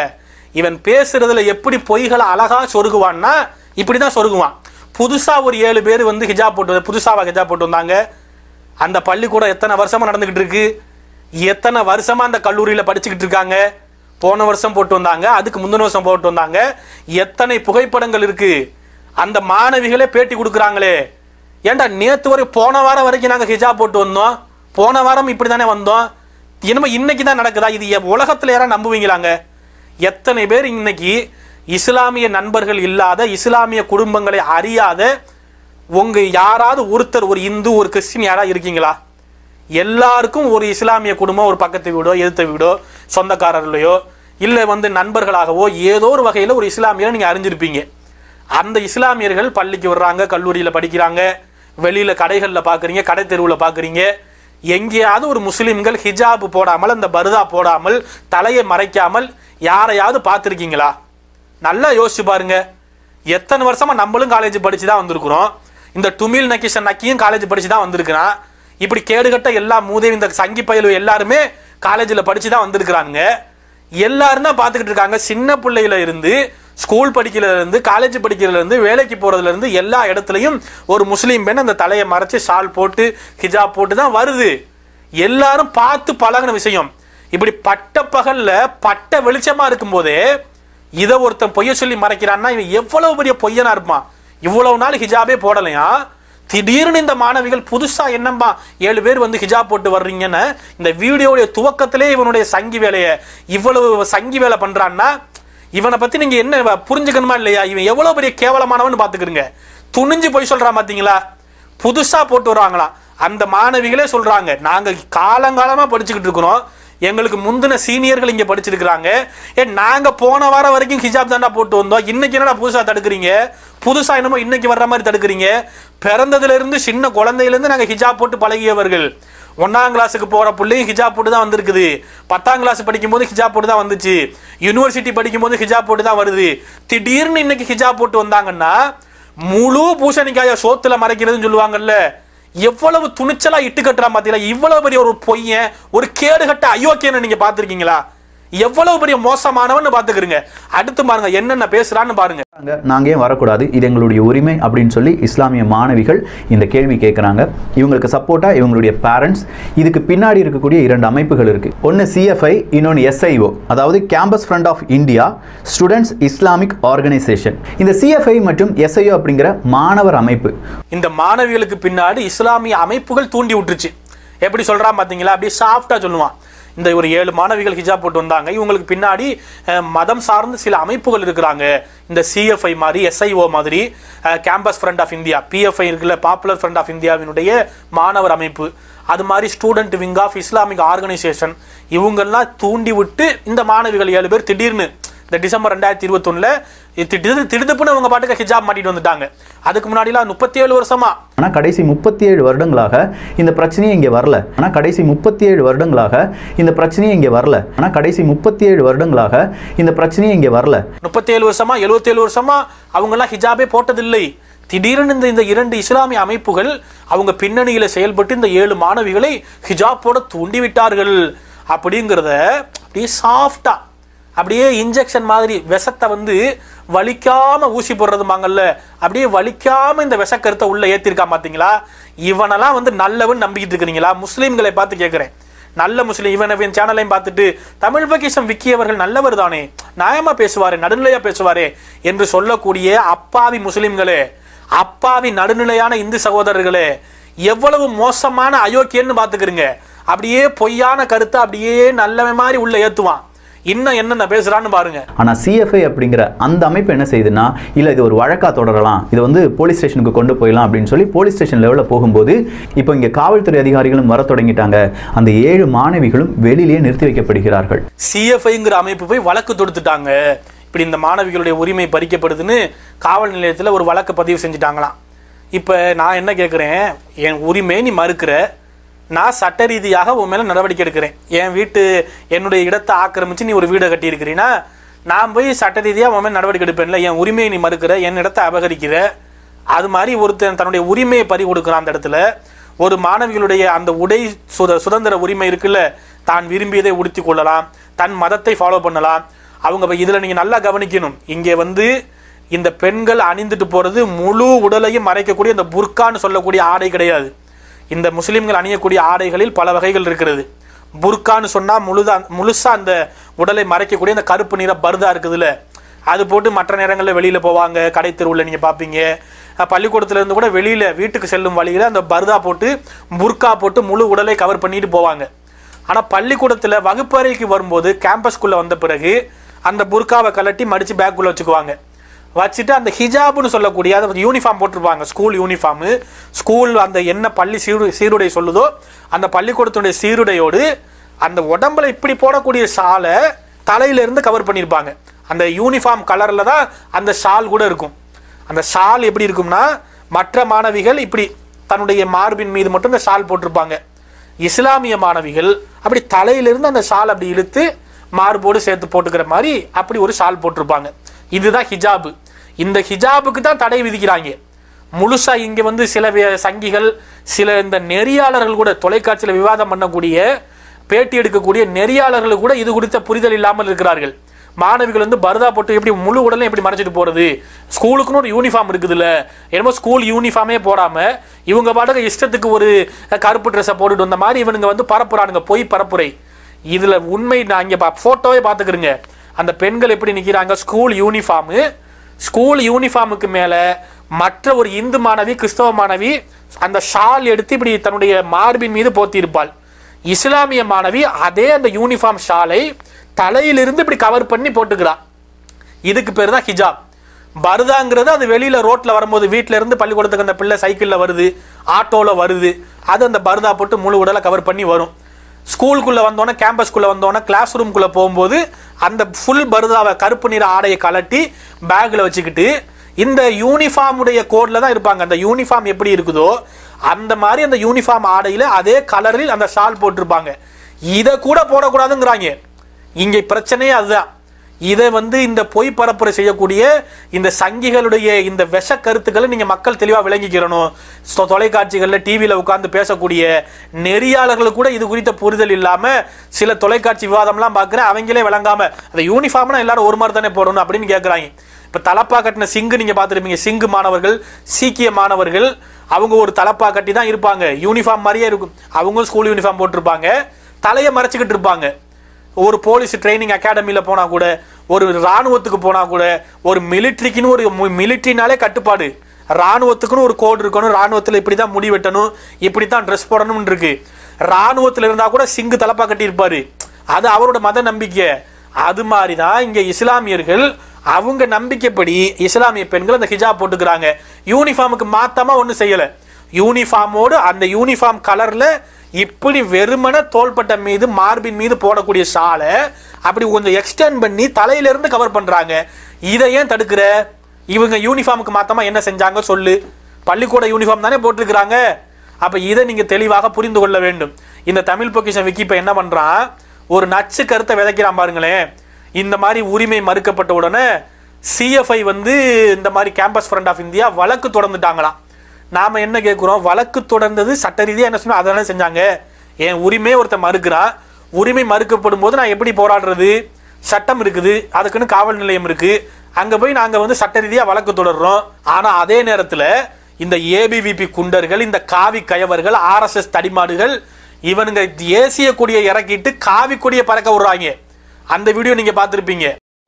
இவன் பேசுறதுல எப்படி பொய்களை அழகா சொருகுவான்னா இப்படிதான் சொருகுவான் புதுசா ஒரு ஏழு பேர் வந்து ஹிஜாப் போட்டு புதுசாவா ஹிஜாப் போட்டு வந்தாங்க அந்த பள்ளிக்கூடம் எத்தனை வருஷமா நடந்துகிட்டு இருக்கு எத்தனை வருஷமா அந்த கல்லூரியில படிச்சுக்கிட்டு இருக்காங்க போன வருஷம் போட்டு வந்தாங்க அதுக்கு முந்தின வருஷம் போட்டு வந்தாங்க எத்தனை புகைப்படங்கள் இருக்கு அந்த மாணவிகளே பேட்டி கொடுக்குறாங்களே ஏன்டா நேத்து வரை போன வாரம் வரைக்கும் நாங்க ஹிஜாப் போட்டு வந்தோம் போன வாரம் இப்படி தானே வந்தோம் இனிமே இன்னைக்கு தான் நடக்குதா இது எ- உலகத்துல யாரா நம்புவீங்களாங்க எத்தனை பேர் இன்னைக்கு இஸ்லாமிய நண்பர்கள் இல்லாத இஸ்லாமிய குடும்பங்களை அறியாத உங்க யாராவது ஒருத்தர் ஒரு இந்து ஒரு கிறிஸ்டின் யாராவது இருக்கீங்களா எல்லாருக்கும் ஒரு இஸ்லாமிய குடும்பம் ஒரு பக்கத்து வீடோ எதிர்த்த வீடோ சொந்தக்காரர்களையோ இல்லை வந்து நண்பர்களாகவோ ஏதோ ஒரு வகையில் ஒரு இஸ்லாமியரை நீங்கள் அறிஞ்சிருப்பீங்க அந்த இஸ்லாமியர்கள் பள்ளிக்கு வர்றாங்க கல்லூரியில் படிக்கிறாங்க வெளியில் கடைகளில் பார்க்குறீங்க கடை தெருவில் பார்க்குறீங்க எங்கேயாவது ஒரு முஸ்லிம்கள் ஹிஜாப் போடாமல் அந்த பருதா போடாமல் தலையை மறைக்காமல் யாரையாவது பார்த்துருக்கீங்களா நல்லா யோசிச்சு பாருங்க எத்தனை வருஷமா நம்மளும் காலேஜ் படிச்சு தான் வந்திருக்கிறோம் இந்த டுமில் நக்கிஷன் நக்கியும் காலேஜ் படிச்சு தான் வந்திருக்கிறான் இப்படி கேடுகட்ட எல்லா மூதையும் இந்த சங்கி பயலு எல்லாருமே காலேஜில் படிச்சு தான் வந்திருக்கிறானுங்க எல்லாரும் தான் பார்த்துக்கிட்டு இருக்காங்க சின்ன பிள்ளையில இருந்து ஸ்கூல் படிக்கிறதுல இருந்து காலேஜ் படிக்கிறதுல இருந்து வேலைக்கு போறதுல இருந்து எல்லா இடத்துலையும் ஒரு முஸ்லீம் பெண் அந்த தலையை மறைச்சு ஷால் போட்டு ஹிஜாப் போட்டு தான் வருது எல்லாரும் பார்த்து பழகின விஷயம் இப்படி பட்ட பகல்ல பட்ட வெளிச்சமா இருக்கும்போதே இதை ஒருத்தன் பொய்ய சொல்லி மறைக்கிறான்னா இவன் எவ்வளவு பெரிய பொய்யனா இருப்பான் இவ்வளவு நாள் ஹிஜாபே போடலையா திடீர்னு இந்த மாணவிகள் புதுசா என்னம்பா ஏழு பேர் வந்து ஹிஜாப் போட்டு வர்றீங்கன்னு இந்த வீடியோடைய துவக்கத்திலே இவனுடைய சங்கி வேலையை இவ்வளவு சங்கி வேலை பண்றான்னா இவனை பத்தி நீங்க என்ன வ- புரிஞ்சுக்கணுமா இல்லையா இவன் எவ்வளவு பெரிய கேவலமானவன் பாத்துக்கிறீங்க துணிஞ்சு போய் சொல்றான் பாத்தீங்களா புதுசா போட்டு வர்றாங்களாம் அந்த மாணவிகளே சொல்றாங்க நாங்க காலங்காலமா படிச்சுக்கிட்டு இருக்கிறோம் எங்களுக்கு முந்தின சீனியர்கள் இங்க படிச்சிருக்கிறாங்க ஏ நாங்க போன வாரம் வரைக்கும் ஹிஜாப் தாண்டா போட்டு வந்தோம் இன்னைக்கு என்னடா புதுசா தடுக்கிறீங்க புதுசா என்னமோ இன்னைக்கு வர்ற மாதிரி தடுக்கிறீங்க பிறந்ததுல இருந்து சின்ன குழந்தையில இருந்து நாங்க ஹிஜாப் போட்டு பழகியவர்கள் ஒன்னாம் கிளாஸுக்கு போற பிள்ளையும் ஹிஜாப் போட்டு தான் வந்திருக்குது பத்தாம் கிளாஸ் படிக்கும் போது ஹிஜாப் போட்டு தான் வந்துச்சு யூனிவர்சிட்டி படிக்கும் போது ஹிஜாப் போட்டு தான் வருது திடீர்னு இன்னைக்கு ஹிஜாப் போட்டு வந்தாங்கன்னா முழு பூசணிக்காய சோத்துல மறைக்கிறதுன்னு சொல்லுவாங்கல்ல எவ்வளவு துணிச்சலா இட்டு கட்டுறான் பாத்தீங்களா இவ்வளவு பெரிய ஒரு பொய்யன் ஒரு கேடுகட்ட அயோக்கியனை நீங்க பாத்திருக்கீங்களா எவ்வளவு பெரிய மோசமானவன்னு பாத்துக்கிறீங்க அடுத்து பாருங்க என்னென்ன பேசுறான்னு பாருங்க நாங்க நாங்க ஏன் வரக்கூடாது இது எங்களுடைய உரிமை அப்படின்னு சொல்லி இஸ்லாமிய மாணவிகள் இந்த கேள்வி கேட்குறாங்க இவங்களுக்கு சப்போர்ட்டாக இவங்களுடைய பேரண்ட்ஸ் இதுக்கு பின்னாடி இருக்கக்கூடிய இரண்டு அமைப்புகள் இருக்கு ஒன்று சிஎஃப்ஐ இன்னொன்று எஸ்ஐஓ அதாவது campus front of India students Islamic organisation இந்த சிஎஃப்ஐ மற்றும் எஸ்ஐஓ அப்படிங்கிற மாணவர் அமைப்பு இந்த மாணவிகளுக்கு பின்னாடி இஸ்லாமிய அமைப்புகள் தூண்டி விட்டுருச்சு எப்படி சொல்றான் பாத்தீங்களா அப்படியே சாஃப்டா சொல்லுவான் இந்த ஒரு ஏழு மாணவிகள் ஹிஜாப் போட்டு வந்தாங்க இவங்களுக்கு பின்னாடி அஹ், மதம் சார்ந்த சில அமைப்புகள் இருக்கிறாங்க இந்த சிஎஃப்ஐ மாதிரி எஸ்ஐஓ மாதிரி campus front of India PFI இருக்குல்ல பாப்புலர் ஃப்ரண்ட் ஆஃப் இந்தியாவினுடைய மாணவர் அமைப்பு அது மாதிரி student wing of Islamic organisation இவங்கெல்லாம் தூண்டி விட்டு இந்த மாணவிகள் ஏழு பேர் திடீர்னு இந்த டிசம்பர் ரெண்டாயிரத்தி இருபத்தொன்னுல திடு திடுப்புன்னு அவங்க பாட்டுக்கு ஹிஜாப் மாட்டிட்டு வந்துட்டாங்க அதுக்கு முன்னாடிலாம் முப்பத்தி ஏழு வருஷமா ஆனால் கடைசி முப்பத்தி ஏழு வருடங்களாக இந்த பிரச்சனையே இங்கே வரல ஆனால் கடைசி முப்பத்தி ஏழு வருடங்களாக இந்த பிரச்சனையே இங்கே வரல ஆனால் கடைசி முப்பத்தி ஏழு வருடங்களாக இந்த பிரச்சனையே இங்கே வரல முப்பத்தேழு வருஷமா எழுபத்தேழு வருஷமா அவங்கெல்லாம் ஹிஜாபே போட்டதில்லை திடீர்னு இந்த இந்த இரண்டு இஸ்லாமிய அமைப்புகள் அவங்க பின்னணியில செயல்பட்டு இந்த ஏழு மாணவிகளை ஹிஜாப் போட தூண்டி விட்டார்கள் அப்படிங்கிறத அப்படியே சாஃப்டா அப்படியே இன்ஜெக்ஷன் மாதிரி விஷத்தை வந்து வலிக்காம ஊசி போடுறதுமாங்கல்ல அப்படியே வலிக்காம இந்த விஷக்கருத்தை உள்ள ஏத்திருக்கான் பாத்தீங்களா இவனெல்லாம் வந்து நல்லவன் நம்பிக்கிட்டு இருக்கிறீங்களா முஸ்லீம்களை பார்த்து கேட்கிறேன் நல்ல முஸ்லீம் இவன் இவன் சேனலையும் பார்த்துட்டு தமிழ் பகிசம் விக்கி அவர்கள் நல்லவர் தானே நியாயமா பேசுவாரே நடுநிலையா பேசுவாரே என்று சொல்லக்கூடிய அப்பாவி முஸ்லிம்களே அப்பாவி நடுநிலையான இந்து சகோதரர்களே எவ்வளவு மோசமான அயோக்கியன்னு பாத்துக்கிறீங்க அப்படியே பொய்யான கருத்தை அப்படியே நல்லவன் மாதிரி உள்ள ஏத்துவான் இன்னும் என்னென்ன பேசுறான்னு பாருங்க ஆனால் சிஎஃப்ஐ அப்படிங்கிற அந்த அமைப்பு என்ன செய்யுதுன்னா இல்லை இது ஒரு வழக்கா தொடரலாம் இது வந்து போலீஸ் ஸ்டேஷனுக்கு கொண்டு போயிடலாம் அப்படின்னு சொல்லி போலீஸ் ஸ்டேஷன் லெவலில் போகும்போது இப்போ இங்கே காவல்துறை அதிகாரிகளும் வர தொடங்கிட்டாங்க அந்த ஏழு மாணவிகளும் வெளியிலேயே நிறுத்தி வைக்கப்படுகிறார்கள் சிஎஃப்ஐங்கிற அமைப்பு போய் வழக்கு தொடுத்துட்டாங்க இப்படி இந்த மாணவிகளுடைய உரிமை பறிக்கப்படுதுன்னு காவல் நிலையத்தில் ஒரு வழக்கு பதிவு செஞ்சுட்டாங்களாம் இப்போ நான் என்ன கேட்குறேன் என் உரிமை நீ மறுக்கிற நான் சட்ட ரீதியாக உன் மேலே நடவடிக்கை எடுக்கிறேன் என் வீட்டு என்னுடைய இடத்தை ஆக்கிரமிச்சு நீ ஒரு வீடை கட்டியிருக்கிறீன்னா நான் போய் சட்ட ரீதியாக உன் மேலே நடவடிக்கை எடுப்பேன்ல என் உரிமையை நீ மறுக்கிற என் இடத்தை அபகரிக்கிற அது மாதிரி ஒருத்தன் தன்னுடைய உரிமையை பறி கொடுக்குறான் அந்த இடத்துல ஒரு மாணவிகளுடைய அந்த உடை சுத சுதந்திர உரிமை இருக்குல்ல தான் விரும்பியதை உடுத்திக் கொள்ளலாம் தன் மதத்தை ஃபாலோ பண்ணலாம் அவங்க இப்ப இதுல நீங்க நல்லா கவனிக்கணும் இங்கே வந்து இந்த பெண்கள் அணிந்துட்டு போறது முழு உடலையும் மறைக்கக்கூடிய இந்த புர்கான்னு சொல்லக்கூடிய ஆடை கிடையாது இந்த முஸ்லிம்கள் அணியக்கூடிய ஆடைகளில் பல வகைகள் இருக்கிறது புர்கான்னு சொன்னா முழுதா முழுசா அந்த உடலை மறைக்கக்கூடிய அந்த கருப்பு நிற பர்தா இருக்குதுல்ல அது போட்டு மற்ற நேரங்களில் வெளியில போவாங்க கடை தெருவில் நீங்க பார்ப்பீங்க அஹ் பள்ளிக்கூடத்துல இருந்து கூட வெளியில வீட்டுக்கு செல்லும் வழியில அந்த பர்தா போட்டு புர்கா போட்டு முழு உடலை கவர் பண்ணிட்டு போவாங்க ஆனா பள்ளிக்கூடத்துல வகுப்பறைக்கு வரும்போது கேம்பஸ்குள்ள வந்த பிறகு அந்த புர்காவை கலட்டி மடிச்சு பேக்குள்ள வச்சுக்குவாங்க வச்சுட்டு அந்த ஹிஜாப்னு சொல்லக்கூடிய அது யூனிஃபார்ம் போட்டிருப்பாங்க ஸ்கூல் யூனிஃபார்மு ஸ்கூல் அந்த என்ன பள்ளி சீரு சீருடை சொல்லுதோ அந்த பள்ளிக்கூடத்துடைய சீருடையோடு அந்த உடம்புல இப்படி போடக்கூடிய ஷாலை தலையில இருந்து கவர் பண்ணியிருப்பாங்க அந்த யூனிஃபார்ம் கலர்ல தான் அந்த ஷால் கூட இருக்கும் அந்த ஷால் எப்படி இருக்கும்னா மற்ற மாணவிகள் இப்படி தன்னுடைய மார்பின் மீது மட்டும் இந்த ஷால் போட்டிருப்பாங்க இஸ்லாமிய மாணவிகள் அப்படி தலையிலிருந்து அந்த ஷால் அப்படி இழுத்து மார்போடு சேர்த்து போட்டுக்கிற மாதிரி அப்படி ஒரு ஷால் போட்டிருப்பாங்க இதுதான் ஹிஜாபு இந்த ஹிஜாபுக்கு தான் தடை விதிக்கிறாங்க முழுசா இங்க வந்து சில வே- சங்கிகள் சில இந்த நெறியாளர்கள் கூட தொலைக்காட்சியில் விவாதம் பண்ணக்கூடிய பேட்டி எடுக்கக்கூடிய நெறியாளர்கள் கூட இது குறித்த புரிதல் இல்லாமல் இருக்கிறார்கள் மாணவிகள் வந்து பரதா போட்டு எப்படி முழு உடலையும் எப்படி மறைச்சிட்டு போறது ஸ்கூலுக்குன்னு ஒரு யூனிஃபார்ம் இருக்குதுல்ல என்னமோ ஸ்கூல் யூனிஃபார்மே போடாம இவங்க பாட்டுக்கு இஷ்டத்துக்கு ஒரு கருப்பு ட்ரெஸ்ஸை போட்டுட்டு வந்த மாதிரி இவனுங்க வந்து பரப்புறானுங்க பொய் பரப்புரை இதுல உண்மை நான் இங்க போட்டோவே பாத்துக்கிறேங்க அந்த பெண்கள் எப்படி நிக்கிறாங்க ஸ்கூல் யூனிஃபார்மு ஸ்கூல் யூனிஃபார்முக்கு மேல மற்ற ஒரு இந்து மாணவி கிறிஸ்தவ மாணவி அந்த ஷால் எடுத்து இப்படி தன்னுடைய மார்பின் மீது போத்தி இருப்பாள் இஸ்லாமிய மாணவி அதே அந்த யூனிஃபார்ம் ஷாலை தலையிலிருந்து இப்படி கவர் பண்ணி போட்டுக்கிறா இதுக்கு பேர் தான் ஹிஜாப் பருதாங்கிறது அது வெளியில ரோட்ல வரும்போது வீட்ல இருந்து பள்ளிக்கூடத்துக்கு அந்த பிள்ளை சைக்கிள்ல வருது ஆட்டோல வருது அது அந்த பருதா போட்டு முழு உடலை கவர் பண்ணி வரும் ஸ்கூலுக்குள்ள வந்தோன்னே கேம்பஸ்குள்ள வந்தோன்னே கிளாஸ் ரூம்குள்ள போகும்போது அந்த ஃபுல் பருதாவை கருப்பு நிற ஆடையை கலட்டி பேக்ல வச்சுக்கிட்டு இந்த யூனிஃபார்முடைய கோட்ல தான் இருப்பாங்க அந்த யூனிஃபார்ம் எப்படி இருக்குதோ அந்த மாதிரி அந்த யூனிஃபார்ம் ஆடையில அதே கலரில் அந்த ஷால் போட்டிருப்பாங்க இதை கூட போடக்கூடாதுங்கிறாங்க இங்க பிரச்சனையே அதுதான் இதை வந்து இந்த பொய் பரப்புரை செய்யக்கூடிய இந்த சங்கிகளுடைய இந்த விஷ கருத்துக்களை நீங்க மக்கள் தெளிவா விளங்கிக்கிறணும் தொ- தொலைக்காட்சிகள்ல டிவியில உட்கார்ந்து பேசக்கூடிய நெறியாளர்களுக்கு கூட இது குறித்த புரிதல் இல்லாம சில தொலைக்காட்சி விவாதம்லாம் பார்க்குறேன் அவங்களே விளங்காம அந்த யூனிஃபார்ம்னா எல்லாரும் ஒரு மாதிரி தானே போடணும் அப்படின்னு கேட்குறாங்க இப்ப தலப்பா கட்டின சிங்கு நீங்க பார்த்துருப்பீங்க சிங்கு மாணவர்கள் சீக்கிய மாணவர்கள் அவங்க ஒரு தலப்பா கட்டி தான் இருப்பாங்க யூனிஃபார்ம் மாதிரியே இருக்கும் அவங்க ஸ்கூல் யூனிஃபார்ம் போட்டிருப்பாங்க தலையை மறைச்சிக்கிட்டு இருப்பாங்க ஒரு போலீஸ் ட்ரைனிங் அகாடமியில் போனா கூட ஒரு ராணுவத்துக்கு போனா கூட ஒரு மிலிட்ரிக்குன்னு ஒரு மிலிட்ரினாலே கட்டுப்பாடு ராணுவத்துக்குன்னு ஒரு கோடு இருக்கணும் ராணுவத்தில் இப்படி தான் முடி வெட்டணும் இப்படி தான் ட்ரெஸ் போடணும்னு இருக்கு ராணுவத்தில் இருந்தா கூட சிங்கு தலப்பா கட்டியிருப்பாரு அது அவரோட மத நம்பிக்கை அது மாதிரி தான் இங்க இஸ்லாமியர்கள் அவங்க நம்பிக்கைப்படி இஸ்லாமிய பெண்கள் அந்த ஹிஜாப் போட்டுக்கிறாங்க யூனிஃபார்முக்கு மாத்தாம ஒன்றும் செய்யல யூனிஃபார்மோடு அந்த யூனிஃபார்ம் கலர்ல இப்படி வெறுமன தோள்பட்டை மீது மார்பின் மீது போடக்கூடிய ஷாலை அப்படி கொஞ்சம் எக்ஸ்டெண்ட் பண்ணி தலையில இருந்து கவர் பண்றாங்க இதை ஏன் தடுக்கிற இவங்க யூனிஃபார்முக்கு மாத்தமா என்ன செஞ்சாங்க சொல்லு பள்ளிக்கூட யூனிஃபார்ம் தானே போட்டிருக்கிறாங்க அப்ப இதை நீங்க தெளிவாக புரிந்து கொள்ள வேண்டும் இந்த தமிழ் பொக்கிஷன் விக்கி இப்ப என்ன பண்றான் ஒரு நச்சு கருத்தை விதைக்கிறான் பாருங்களேன் இந்த மாதிரி உரிமை மறுக்கப்பட்ட உடனே சிஎஃப்ஐ வந்து இந்த மாதிரி கேம்பஸ் ஃப்ரண்ட் ஆஃப் இந்தியா வழக்கு தொடர்ந்துட்டாங்களாம் நாம என்ன கேட்குறோம் வழக்கு தொடர்ந்தது சட்ட ரீதியாக என்ன சொன்னா அதெல்லாம் செஞ்சாங்க என் உரிமையை ஒருத்தன் மறுக்கிறான் உரிமை மறுக்கப்படும் போது நான் எப்படி போராடுறது சட்டம் இருக்குது அதுக்குன்னு காவல் நிலையம் இருக்கு அங்க போய் நாங்க வந்து சட்ட ரீதியா வழக்கு தொடர்றோம் ஆனா அதே நேரத்துல இந்த ஏபிவிபி குண்டர்கள் இந்த காவி கயவர்கள் ஆர்எஸ்எஸ் தடிமாடுகள் இவனுங்க தேசிய கொடியை இறக்கிட்டு காவி கொடியை பறக்க விடுறாங்க அந்த வீடியோ நீங்க பார்த்திருப்பீங்க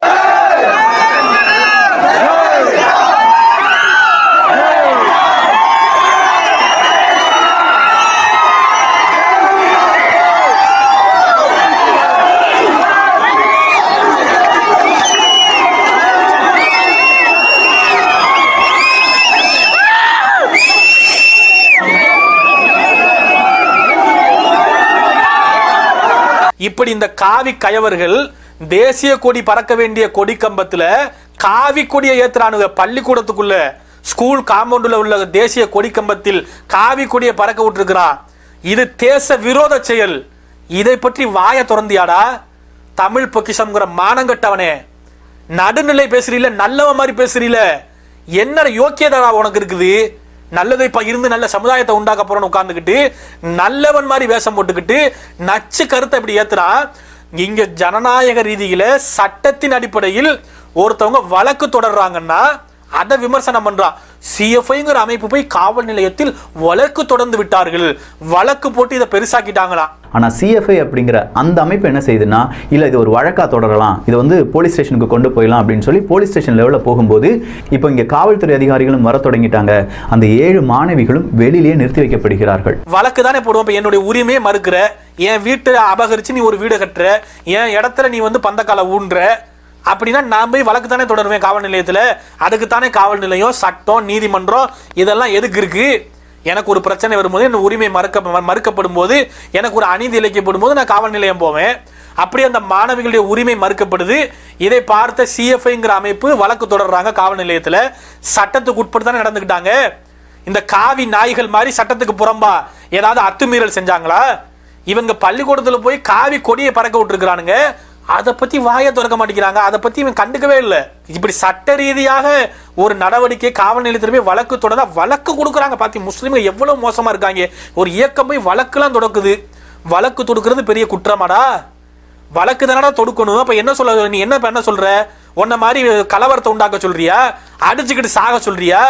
இப்படி இந்த காவி கயவர்கள் தேசிய கொடி பறக்க வேண்டிய கொடி கம்பத்துல காவி கொடியை ஏத்துறானுங்க பள்ளிக்கூடத்துக்குள்ள ஸ்கூல் காம்பவுண்டுல உள்ள தேசிய கொடி கம்பத்தில் காவி கொடியை பறக்க விட்டுருக்கிறான் இது தேச விரோத செயல் இதை பற்றி வாய திறந்தியாடா தமிழ் பொக்கிஷம்ங்கிற மானங்கட்டவனே நடுநிலை பேசுறீல நல்லவன் மாதிரி பேசுறீல என்ன யோக்கியதா உனக்கு இருக்குது நல்லதை இப்ப இருந்து நல்ல சமுதாயத்தை உண்டாக்க போறோம்னு உட்கார்ந்துக்கிட்டு நல்லவன் மாதிரி வேஷம் போட்டுக்கிட்டு நச்சு கருத்தை இப்படி ஏத்துறான் இங்க ஜனநாயக ரீதியில சட்டத்தின் அடிப்படையில் ஒருத்தவங்க வழக்கு தொடர்றாங்கன்னா அதை விமர்சனம் பண்றான் சிஎஃப்ஐங்கிற அமைப்பு போய் காவல் நிலையத்தில் வழக்கு தொடர்ந்து விட்டார்கள் வழக்கு போட்டு இதை பெருசாக்கிட்டாங்களாம் ஆனா சிஎஃப்ஐ அப்படிங்கிற அந்த அமைப்பு என்ன செய்யுதுன்னா இல்ல இது ஒரு வழக்கா தொடரலாம் இது வந்து போலீஸ் ஸ்டேஷனுக்கு கொண்டு போயிடலாம் அப்படின்னு சொல்லி போலீஸ் ஸ்டேஷன் லெவலில் போகும்போது இப்போ இங்க காவல்துறை அதிகாரிகளும் வர தொடங்கிட்டாங்க அந்த ஏழு மாணவிகளும் வெளியிலேயே நிறுத்தி வைக்கப்படுகிறார்கள் வழக்கு தானே போடுவோம் இப்ப என்னுடைய உரிமையை மறுக்கிற என் வீட்டை அபகரிச்சு நீ ஒரு வீடு கட்டுற என் இடத்துல நீ வந்து பந்தக்கால ஊன்ற அப்படின்னா நான் போய் வழக்கு தானே தொடருவேன் காவல் நிலையத்துல அதுக்கு தானே காவல் நிலையம் சட்டம் நீதிமன்றம் இதெல்லாம் எதுக்கு இருக்கு எனக்கு ஒரு பிரச்சனை வரும்போது என் உரிமை மறுக்க மறுக்கப்படும் போது எனக்கு ஒரு அநீதி இழைக்கப்படும் போது நான் காவல் நிலையம் போவேன் அப்படி அந்த மாணவிகளுடைய உரிமை மறுக்கப்படுது இதை பார்த்த சிஎஃப்ஐங்கிற அமைப்பு வழக்கு தொடர்றாங்க காவல் நிலையத்துல சட்டத்துக்கு உட்பட்டு தானே நடந்துக்கிட்டாங்க இந்த காவி நாய்கள் மாதிரி சட்டத்துக்கு புறம்பா ஏதாவது அத்துமீறல் செஞ்சாங்களா இவங்க பள்ளிக்கூடத்துல போய் காவி கொடியை பறக்க விட்டுருக்கானுங்க அதை பத்தி வாயை திறக்க மாட்டேங்கிறாங்க அதை பத்தி இவன் கண்டுக்கவே இல்லை இப்படி சட்ட ரீதியாக ஒரு நடவடிக்கை காவல் நிலையத்தில் போய் வழக்கு தொடர்ந்தா வழக்கு கொடுக்குறாங்க பாத்தி முஸ்லீம்கள் எவ்வளவு மோசமா இருக்காங்க ஒரு இயக்கம் போய் வழக்குலாம் தொடக்குது வழக்கு தொடுக்கிறது பெரிய குற்றமாடா வழக்கு தானடா தொடுக்கணும் அப்ப என்ன சொல்ல நீ என்ன இப்ப என்ன சொல்ற உன்ன மாதிரி கலவரத்தை உண்டாக்க சொல்றியா அடிச்சுக்கிட்டு சாக சொல்றியா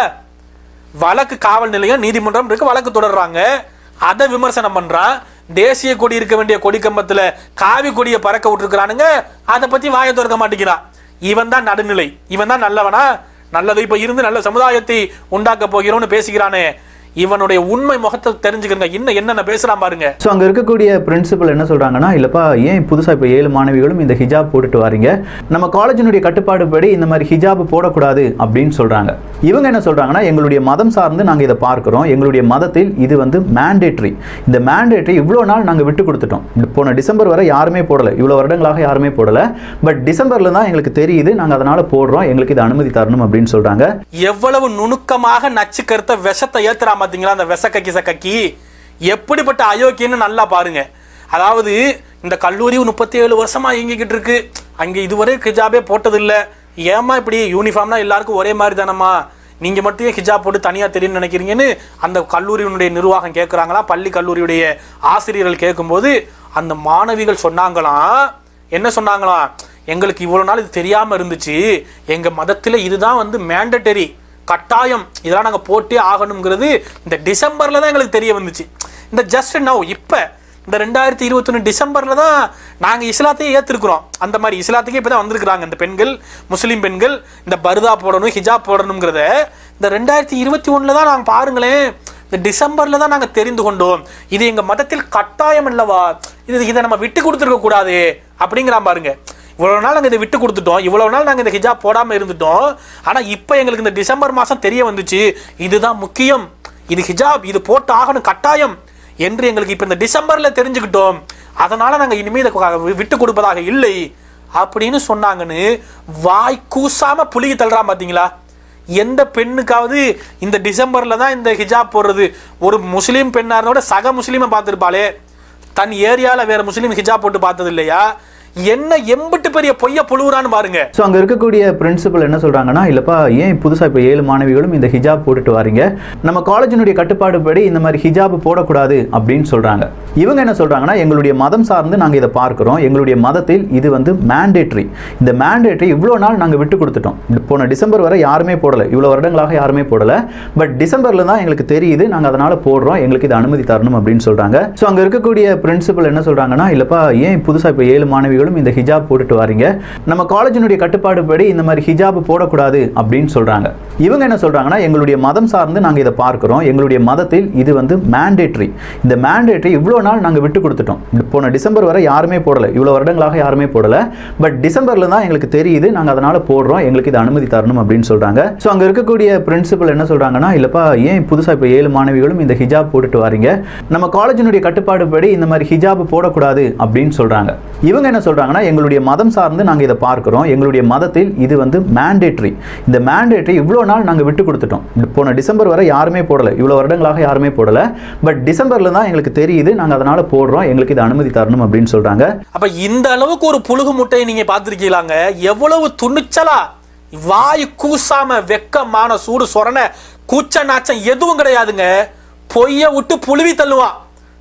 வழக்கு காவல் நிலையம் நீதிமன்றம் இருக்கு வழக்கு தொடர்றாங்க அதை விமர்சனம் பண்றான் தேசிய கொடி இருக்க வேண்டிய கொடி கம்பத்துல காவி கொடியை பறக்க விட்டுருக்கானுங்க அதை பத்தி வாயை திறக்க மாட்டேங்கிறான் இவன் தான் நடுநிலை இவன் தான் நல்லவனா நல்லது இப்ப இருந்து நல்ல சமுதாயத்தை உண்டாக்க போகிறோம்னு பேசுகிறானே இவனுடைய உண்மை முகத்தை தெரிஞ்சுக்கிறங்க இன்னும் என்னென்ன பேசுறான் பாருங்க ஸோ அங்கே இருக்கக்கூடிய பிரின்சிபல் என்ன சொல்கிறாங்கன்னா இல்லைப்பா ஏன் புதுசாக இப்போ ஏழு மாணவிகளும் இந்த ஹிஜாப் போட்டுட்டு வாரீங்க நம்ம காலேஜினுடைய கட்டுப்பாடு படி இந்த மாதிரி ஹிஜாப் போடக்கூடாது அப்படின்னு சொல்கிறாங்க இவங்க என்ன சொல்கிறாங்கன்னா எங்களுடைய மதம் சார்ந்து நாங்கள் இதை பார்க்குறோம் எங்களுடைய மதத்தில் இது வந்து மேண்டேட்ரி இந்த மேண்டேட்ரி இவ்வளோ நாள் நாங்கள் விட்டு கொடுத்துட்டோம் இந்த போன டிசம்பர் வரை யாருமே போடலை இவ்வளோ வருடங்களாக யாருமே போடலை பட் டிசம்பரில் தான் எங்களுக்கு தெரியுது நாங்கள் அதனால் போடுறோம் எங்களுக்கு இது அனுமதி தரணும் அப்படின்னு சொல்கிறாங்க எவ்வளவு நுணுக்கமாக நச்சு கருத்த விஷத்தை ஏத்துறா பாத்தீங்களா அந்த விஷ கக்கி சக்கி எப்படிப்பட்ட அயோக்கியன்னு நல்லா பாருங்க அதாவது இந்த கல்லூரி முப்பத்தி ஏழு வருஷமா இயங்கிக்கிட்டு இருக்கு அங்க இதுவரை ஹிஜாபே போட்டதில்ல ஏமா இப்படி யூனிஃபார்ம்னா எல்லாருக்கும் ஒரே மாதிரி தானம்மா நீங்க மட்டும் ஏன் ஹிஜாப் போட்டு தனியா தெரியும்னு நினைக்கிறீங்கன்னு அந்த கல்லூரியினுடைய நிர்வாகம் கேட்குறாங்களா பள்ளி கல்லூரியுடைய ஆசிரியர்கள் கேட்கும்போது அந்த மாணவிகள் சொன்னாங்களாம் என்ன சொன்னாங்களாம் எங்களுக்கு இவ்வளவு நாள் இது தெரியாம இருந்துச்சு எங்க மதத்துல இதுதான் வந்து மேண்டட்டரி கட்டாயம் இதெல்லாம் நாங்க போட்டே ஆகணுங்கிறது இந்த டிசம்பர்ல தான் எங்களுக்கு தெரிய வந்துச்சு இந்த ஜஸ்ட் நவ் இப்ப இந்த ரெண்டாயிரத்தி இருபத்தொன்னு டிசம்பர்ல தான் நாங்க இஸ்லாத்தையே ஏத்திருக்கிறோம் அந்த மாதிரி இஸ்லாத்துக்கே இப்பதான் வந்திருக்கிறாங்க இந்த பெண்கள் முஸ்லீம் பெண்கள் இந்த பர்தா போடணும் ஹிஜாப் போடணுங்கிறத இந்த ரெண்டாயிரத்தி இருபத்தி ஒண்ணுல தான் நாங்க பாருங்களேன் இந்த டிசம்பர்ல தான் நாங்க தெரிந்து கொண்டோம் இது எங்க மதத்தில் கட்டாயம் அல்லவா இது இதை நம்ம விட்டு கொடுத்துருக்க கூடாது அப்படிங்கிறான் பாருங்க இவ்வளவு நாள் நாங்க இதை விட்டு கொடுத்துட்டோம் இவ்வளவு நாள் நாங்க இந்த ஹிஜாப் போடாம இருந்துட்டோம் ஆனா இப்போ எங்களுக்கு இந்த டிசம்பர் மாசம் தெரிய வந்துச்சு இதுதான் முக்கியம் இது ஹிஜாப் இது போட்டு ஆகணும் கட்டாயம் என்று எங்களுக்கு இப்ப இந்த டிசம்பர்ல தெரிஞ்சுக்கிட்டோம் அதனால நாங்க இனிமே இதை கு- விட்டு கொடுப்பதாக இல்லை அப்படின்னு சொன்னாங்கன்னு வாய் கூசாம புளிகி தள்ளுறான் பாத்தீங்களா எந்த பெண்ணுக்காவது இந்த டிசம்பர்ல தான் இந்த ஹிஜாப் போடுறது ஒரு முஸ்லீம் பெண்ணா இருந்தோட சக முஸ்லீமை பார்த்துருப்பாளே தன் ஏரியால வேற முஸ்லீம் ஹிஜாப் போட்டு பார்த்தது இல்லையா என்ன எம்பிட்டு பெரிய பொய்ய புழுவுறான்னு பாருங்க ஸோ அங்கே இருக்கக்கூடிய பிரின்சிபல் என்ன சொல்கிறாங்கன்னா இல்லைப்பா ஏன் புதுசாக இப்போ ஏழு மாணவிகளும் இந்த ஹிஜாப் போட்டுட்டு வாரீங்க நம்ம காலேஜினுடைய கட்டுப்பாடு படி இந்த மாதிரி ஹிஜாப் போடக்கூடாது அப்படின்னு சொல்கிறாங்க இவங்க என்ன சொல்கிறாங்கன்னா எங்களுடைய மதம் சார்ந்து நாங்கள் இதை பார்க்குறோம் எங்களுடைய மதத்தில் இது வந்து மேண்டேட்ரி இந்த மேண்டேட்ரி இவ்வளோ நாள் நாங்கள் விட்டு கொடுத்துட்டோம் இந்த போன டிசம்பர் வரை யாருமே போடலை இவ்வளோ வருடங்களாக யாருமே போடலை பட் டிசம்பரில் தான் எங்களுக்கு தெரியுது நாங்கள் அதனால் போடுறோம் எங்களுக்கு இது அனுமதி தரணும் அப்படின்னு சொல்கிறாங்க ஸோ அங்கே இருக்கக்கூடிய பிரின்சிபல் என்ன சொல்கிறாங்கன்னா இல்லைப்பா ஏன் புதுசாக இப்போ ஏழு மாணவிகளும் இந்த ஹிஜாப் போட்டுட்டு வாரீங்க நம்ம காலேஜினுடைய கட்டுப்பாடு படி இந்த மாதிரி ஹிஜாப் போடக்கூடாது அப்படின்னு சொல்கிறாங்க இவங்க என்ன சொல்கிறாங்கன்னா எங்களுடைய மதம் சார்ந்து நாங்கள் இதை பார்க்குறோம் எங்களுடைய மதத்தில் இது வந்து மேண்டேட்ரி இந்த மேண்டேட்ரி இவ்வளோ நாள் நாங்கள் விட்டு கொடுத்துட்டோம் இந்த போன டிசம்பர் வரை யாருமே போடலை இவ்வளோ வருடங்களாக யாருமே போடலை பட் டிசம்பரில் தான் எங்களுக்கு தெரியுது நாங்கள் அதனால் போடுறோம் எங்களுக்கு இது அனுமதி தரணும் அப்படின்னு சொல்கிறாங்க ஸோ அங்கே இருக்கக்கூடிய பிரின்சிபல் என்ன சொல்கிறாங்கன்னா இல்லைப்பா ஏன் புதுசாக இப்போ ஏழு மாணவிகளும் இந்த ஹிஜாப் போட்டுட்டு வாரீங்க நம்ம காலேஜினுடைய கட்டுப்பாடு படி இந்த மாதிரி ஹிஜாப் போடக்கூடாது அப்படின்னு சொல்கிறாங்க இவங்க என்ன சொல்கிறாங்கன்னா எங்களுடைய மதம் சார்ந்து நாங்கள் இதை பார்க்குறோம் எங்களுடைய மதத்தில் இது வந்து மேண்டேட்ரி இந்த மேண்டேட்ரி இவ்வளோ நாள் நாங்கள் விட்டு கொடுத்துட்டோம் இந்த போன டிசம்பர் வரை யாருமே போடலை இவ்வளோ வருடங்களாக யாருமே போடலை பட் டிசம்பரில் தான் எங்களுக்கு தெரியுது நாங்கள் அதனால் போடுறோம் எங்களுக்கு இது அனுமதி தரணும் அப்படின்னு சொல்கிறாங்க அப்ப இந்த அளவுக்கு ஒரு புழுகு முட்டையை நீங்க பார்த்திருக்கீங்களாங்க எவ்வளவு துணிச்சலா வாய் கூசாம வெக்கமான சூடு சொரண கூச்ச நாச்சம் எதுவும் கிடையாதுங்க பொய்ய விட்டு புழுவி தள்ளுவான்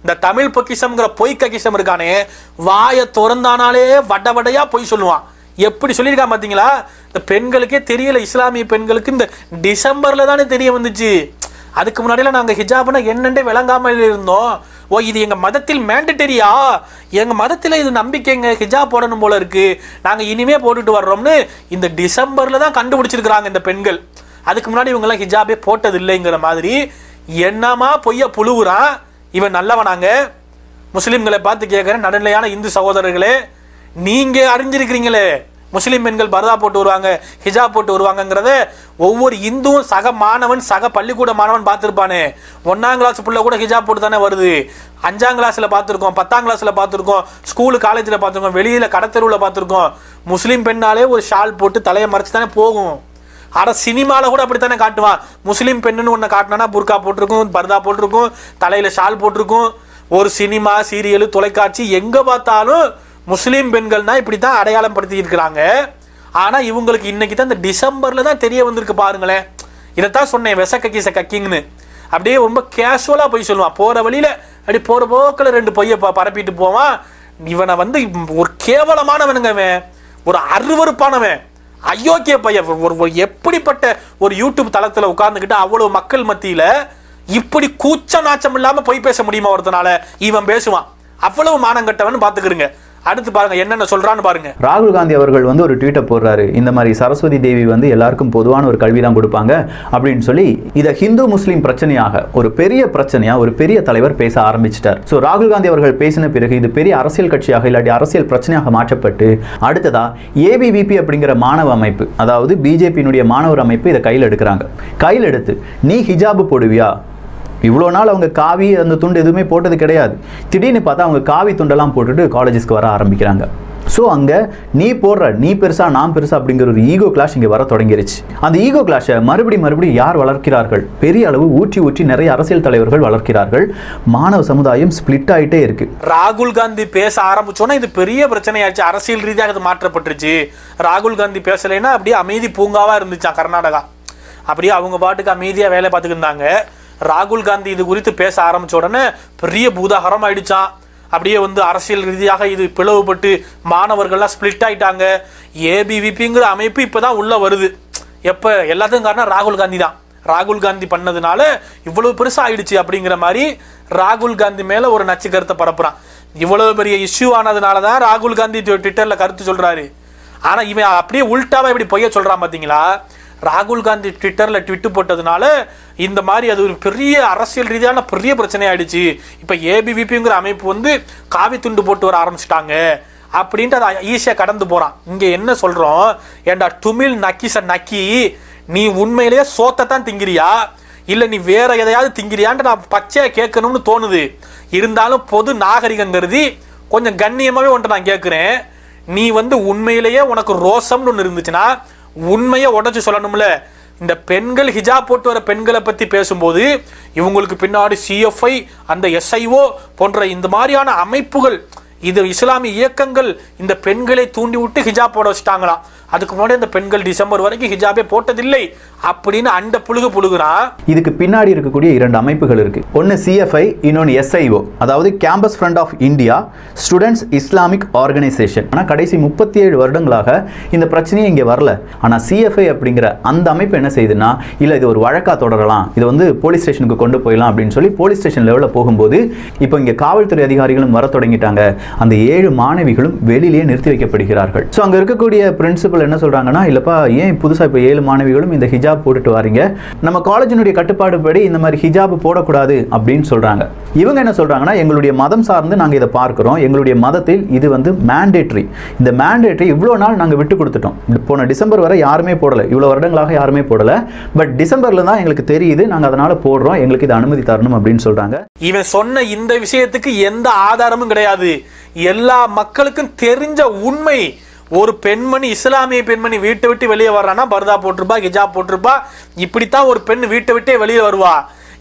இந்த தமிழ் பொக்கிஷம்ங்கிற பொய் கக்கிஷம் இருக்கானே வாயை திறந்தானாலே வட வடையா பொய் சொல்லுவான் எப்படி சொல்லியிருக்கான் பாத்தீங்களா இந்த பெண்களுக்கே தெரியல இஸ்லாமிய பெண்களுக்கு இந்த டிசம்பர்ல தானே தெரிய வந்துச்சு அதுக்கு முன்னாடிலாம் நாங்க ஹிஜாப்னா என்னண்டே விளங்காமல் இருந்தோம் ஓ இது எங்க மதத்தில் மேண்டட்டரியா எங்க மதத்துல இது நம்பிக்கைங்க ஹிஜாப் போடணும் போல இருக்கு நாங்க இனிமே போட்டுட்டு வர்றோம்னு இந்த டிசம்பர்ல தான் கண்டுபிடிச்சிருக்கிறாங்க இந்த பெண்கள் அதுக்கு முன்னாடி இவங்க எல்லாம் ஹிஜாபே போட்டது இல்லைங்கிற மாதிரி என்னமா பொய்ய புழுவுறான் இவன் நல்லவனாங்க முஸ்லிம்களை பார்த்து கேட்குறேன் நடுநிலையான இந்து சகோதரர்களே நீங்க அறிஞ்சிருக்கிறீங்களே முஸ்லிம் பெண்கள் பரதா போட்டு வருவாங்க ஹிஜாப் போட்டு வருவாங்கங்கிறத ஒவ்வொரு இந்துவும் சக மாணவன் சக பள்ளிக்கூட மாணவன் பார்த்துருப்பானே ஒன்னாம் கிளாஸ் புள்ள கூட ஹிஜாப் போட்டு தானே வருது அஞ்சாம் கிளாஸ்ல பார்த்துருக்கோம் பத்தாம் கிளாஸ்ல பார்த்துருக்கோம் ஸ்கூலு காலேஜில் பார்த்துருக்கோம் வெளியில கடத்தெருவில் பார்த்துருக்கோம் முஸ்லீம் பெண்ணாலே ஒரு ஷால் போட்டு தலையை மறைச்சு தானே போகும் ஆனா சினிமால கூட அப்படித்தானே காட்டுவான் முஸ்லீம் பெண்ணுன்னு ஒன்று காட்டினா புர்கா போட்டிருக்கும் பர்தா போட்டிருக்கும் தலையில ஷால் போட்டிருக்கும் ஒரு சினிமா சீரியல் தொலைக்காட்சி எங்க பார்த்தாலும் முஸ்லீம் பெண்கள்னா இப்படி தான் அடையாளம் படுத்தி இருக்கிறாங்க ஆனா இவங்களுக்கு இன்னைக்கு தான் இந்த டிசம்பர்ல தான் தெரிய வந்திருக்கு பாருங்களேன் இதைத்தான் சொன்னேன் விச கக்கி கக்கிங்னு அப்படியே ரொம்ப கேஷுவலா போய் சொல்லுவான் போற வழியில அப்படி போற போக்கில் ரெண்டு பொய்ய ப- பரப்பிட்டு போவான் இவனை வந்து ஒரு கேவலமானவனுங்க அவன் ஒரு அருவருப்பானவன் அயோக்கிய பையன் ஒரு ஒரு எப்படிப்பட்ட ஒரு யூடியூப் தளத்துல உட்கார்ந்துக்கிட்டு அவ்வளவு மக்கள் மத்தியில இப்படி கூச்ச நாச்சம் இல்லாம பொய் பேச முடியுமா ஒருத்தனால இவன் பேசுவான் அவ்வளவு மானங்கட்டவன் பாத்துக்கிறங்க அடுத்து பாருங்க என்னென்ன சொல்றான்னு பாருங்க ராகுல் காந்தி அவர்கள் வந்து ஒரு ட்வீட்டை போடுறாரு இந்த மாதிரி சரஸ்வதி தேவி வந்து எல்லாருக்கும் பொதுவான ஒரு கல்வி தான் கொடுப்பாங்க அப்படின்னு சொல்லி இதை ஹிந்து முஸ்லீம் பிரச்சனையாக ஒரு பெரிய பிரச்சனையா ஒரு பெரிய தலைவர் பேச ஆரம்பிச்சிட்டார் ஸோ ராகுல் காந்தி அவர்கள் பேசின பிறகு இது பெரிய அரசியல் கட்சியாக இல்லாட்டி அரசியல் பிரச்சனையாக மாற்றப்பட்டு அடுத்ததா ஏபிவிபி அப்படிங்கிற மாணவ அமைப்பு அதாவது பிஜேபியினுடைய மாணவர் அமைப்பு இதை கையில் எடுக்கிறாங்க கையில் எடுத்து நீ ஹிஜாபு போடுவியா இவ்வளோ நாள் அவங்க காவி அந்த துண்டு எதுவுமே போட்டது கிடையாது திடீர்னு பார்த்தா அவங்க காவி துண்டெல்லாம் போட்டுட்டு காலேஜஸ்க்கு வர ஆரம்பிக்கிறாங்க ஸோ அங்கே நீ போடுற நீ பெருசா நான் பெருசா அப்படிங்கிற ஒரு ஈகோ கிளாஷ் இங்கே வர தொடங்கிருச்சு அந்த ஈகோ கிளாஷை மறுபடி மறுபடியும் யார் வளர்க்கிறார்கள் பெரிய அளவு ஊற்றி ஊற்றி நிறைய அரசியல் தலைவர்கள் வளர்க்கிறார்கள் மாணவ சமுதாயம் ஸ்பிளிட் ஆயிட்டே இருக்கு ராகுல் காந்தி பேச ஆரம்பிச்சோன்னா இது பெரிய பிரச்சனையாச்சு அரசியல் ரீதியாக இது மாற்றப்பட்டுருச்சு ராகுல் காந்தி பேசலைன்னா அப்படியே அமைதி பூங்காவா இருந்துச்சாம் கர்நாடகா அப்படியே அவங்க பாட்டுக்கு அமைதியா வேலை பார்த்துட்டு இருந்தாங்க ராகுல் காந்தி இது குறித்து பேச ஆரம்பிச்ச உடனே பெரிய பூதாகரம் ஆயிடுச்சான் அப்படியே வந்து அரசியல் ரீதியாக இது பிளவுபட்டு மாணவர்கள்லாம் ஸ்பிளிட் ஆயிட்டாங்க ஏபிவிபிங்கிற அமைப்பு இப்பதான் உள்ள வருது எப்ப எல்லாத்துக்கும் காரணம் ராகுல் காந்தி தான் ராகுல் காந்தி பண்ணதுனால இவ்வளவு பெருசா ஆயிடுச்சு அப்படிங்கிற மாதிரி ராகுல் காந்தி மேல ஒரு நச்சு கருத்தை பரப்புறான் இவ்வளவு பெரிய இஷ்யூ ஆனதுனால தான் ராகுல் காந்தி ட்வி- ட்விட்டர்ல கருத்து சொல்றாரு ஆனா இவன் அப்படியே உல்டாவா இப்படி பொய்ய சொல்றான் பாத்தீங்களா ராகுல் காந்தி ட்விட்டர்ல ட்விட்டு போட்டதுனால இந்த மாதிரி அது ஒரு பெரிய அரசியல் ரீதியான பெரிய பிரச்சனை ஆயிடுச்சு இப்ப ஏபிவிபிங்கிற அமைப்பு வந்து காவி துண்டு போட்டு வர ஆரம்பிச்சிட்டாங்க அப்படின்ட்டு அதை ஈஸியா கடந்து போறான் இங்க என்ன சொல்றோம் ஏண்டா டுமில் நக்கிச நக்கி நீ உண்மையிலேயே சோத்தை தான் திங்கிறியா இல்ல நீ வேற எதையாவது திங்கிறியான்ட்டு நான் பச்சையா கேட்கணும்னு தோணுது இருந்தாலும் பொது நாகரிகம் கருதி கொஞ்சம் கண்ணியமாவே உன்ட்ட நான் கேட்கிறேன் நீ வந்து உண்மையிலேயே உனக்கு ரோசம்னு ஒன்று இருந்துச்சுன்னா உண்மையை உடைச்சு சொல்லணும்ல இந்த பெண்கள் ஹிஜாப் போட்டு வர பெண்களை பத்தி பேசும்போது இவங்களுக்கு பின்னாடி சிஎஃப்ஐ அந்த எஸ்ஐஓ போன்ற இந்த மாதிரியான அமைப்புகள் இது இஸ்லாமிய இயக்கங்கள் இந்த பெண்களை தூண்டி விட்டு ஹிஜாப் போட வச்சுட்டாங்களாம் அதுக்கு முன்னாடி அந்த பெண்கள் டிசம்பர் வரைக்கும் ஹிஜாபே போட்டதில்லை அப்படின்னு அண்ட புழுகு புழுகுறான் இதுக்கு பின்னாடி இருக்கக்கூடிய இரண்டு அமைப்புகள் இருக்கு ஒன்று சிஎஃப்ஐ இன்னொன்று எஸ்ஐஓ அதாவது campus front of India students Islamic organisation ஆனால் கடைசி முப்பத்தி ஏழு வருடங்களாக இந்த பிரச்சனையே இங்கே வரல ஆனால் சிஎஃப்ஐ அப்படிங்கிற அந்த அமைப்பு என்ன செய்யுதுன்னா இல்லை இது ஒரு வழக்கா தொடரலாம் இது வந்து போலீஸ் ஸ்டேஷனுக்கு கொண்டு போயிடலாம் அப்படின்னு சொல்லி போலீஸ் ஸ்டேஷன் லெவலில் போகும்போது இப்போ இங்கே காவல்துறை அதிகாரிகளும் வர தொடங்கிட்டாங்க அந்த ஏழு மாணவிகளும் வெளியிலேயே நிறுத்தி வைக்கப்படுகிறார்கள் ஸோ அங்கே இருக்கக்கூடிய பிரின்சிபல் என்ன சொல்றாங்கன்னா இல்லப்பா ஏன் புதுசாக இப்போ ஏழு மாணவிகளும் இந்த ஹிஜாப் போட்டுட்டு வாரீங்க நம்ம காலேஜினுடைய கட்டுப்பாடு படி இந்த மாதிரி ஹிஜாப் போடக்கூடாது அப்படின்னு சொல்றாங்க இவங்க என்ன சொல்றாங்கன்னா எங்களுடைய மதம் சார்ந்து நாங்கள் இதை பார்க்கிறோம் எங்களுடைய மதத்தில் இது வந்து மேண்டேட்ரி இந்த மேண்டேட்ரி இவ்வளோ நாள் நாங்கள் விட்டு கொடுத்துட்டோம் போன டிசம்பர் வரை யாருமே போடலை இவ்வளோ வருடங்களாக யாருமே போடலை பட் டிசம்பரில் தான் எங்களுக்கு தெரியுது நாங்கள் அதனால போடுறோம் எங்களுக்கு இது அனுமதி தரணும் அப்படின்னு சொல்றாங்க இவன் சொன்ன இந்த விஷயத்துக்கு எந்த ஆதாரமும் கிடையாது எல்லா மக்களுக்கும் தெரிஞ்ச உண்மை ஒரு பெண்மணி இஸ்லாமிய பெண்மணி வீட்டை விட்டு வெளியே வர்றான்னா பர்தா போட்டிருப்பா ஹிஜாப் போட்டிருப்பா இப்படித்தான் ஒரு பெண் வீட்டை விட்டே வெளியே வருவா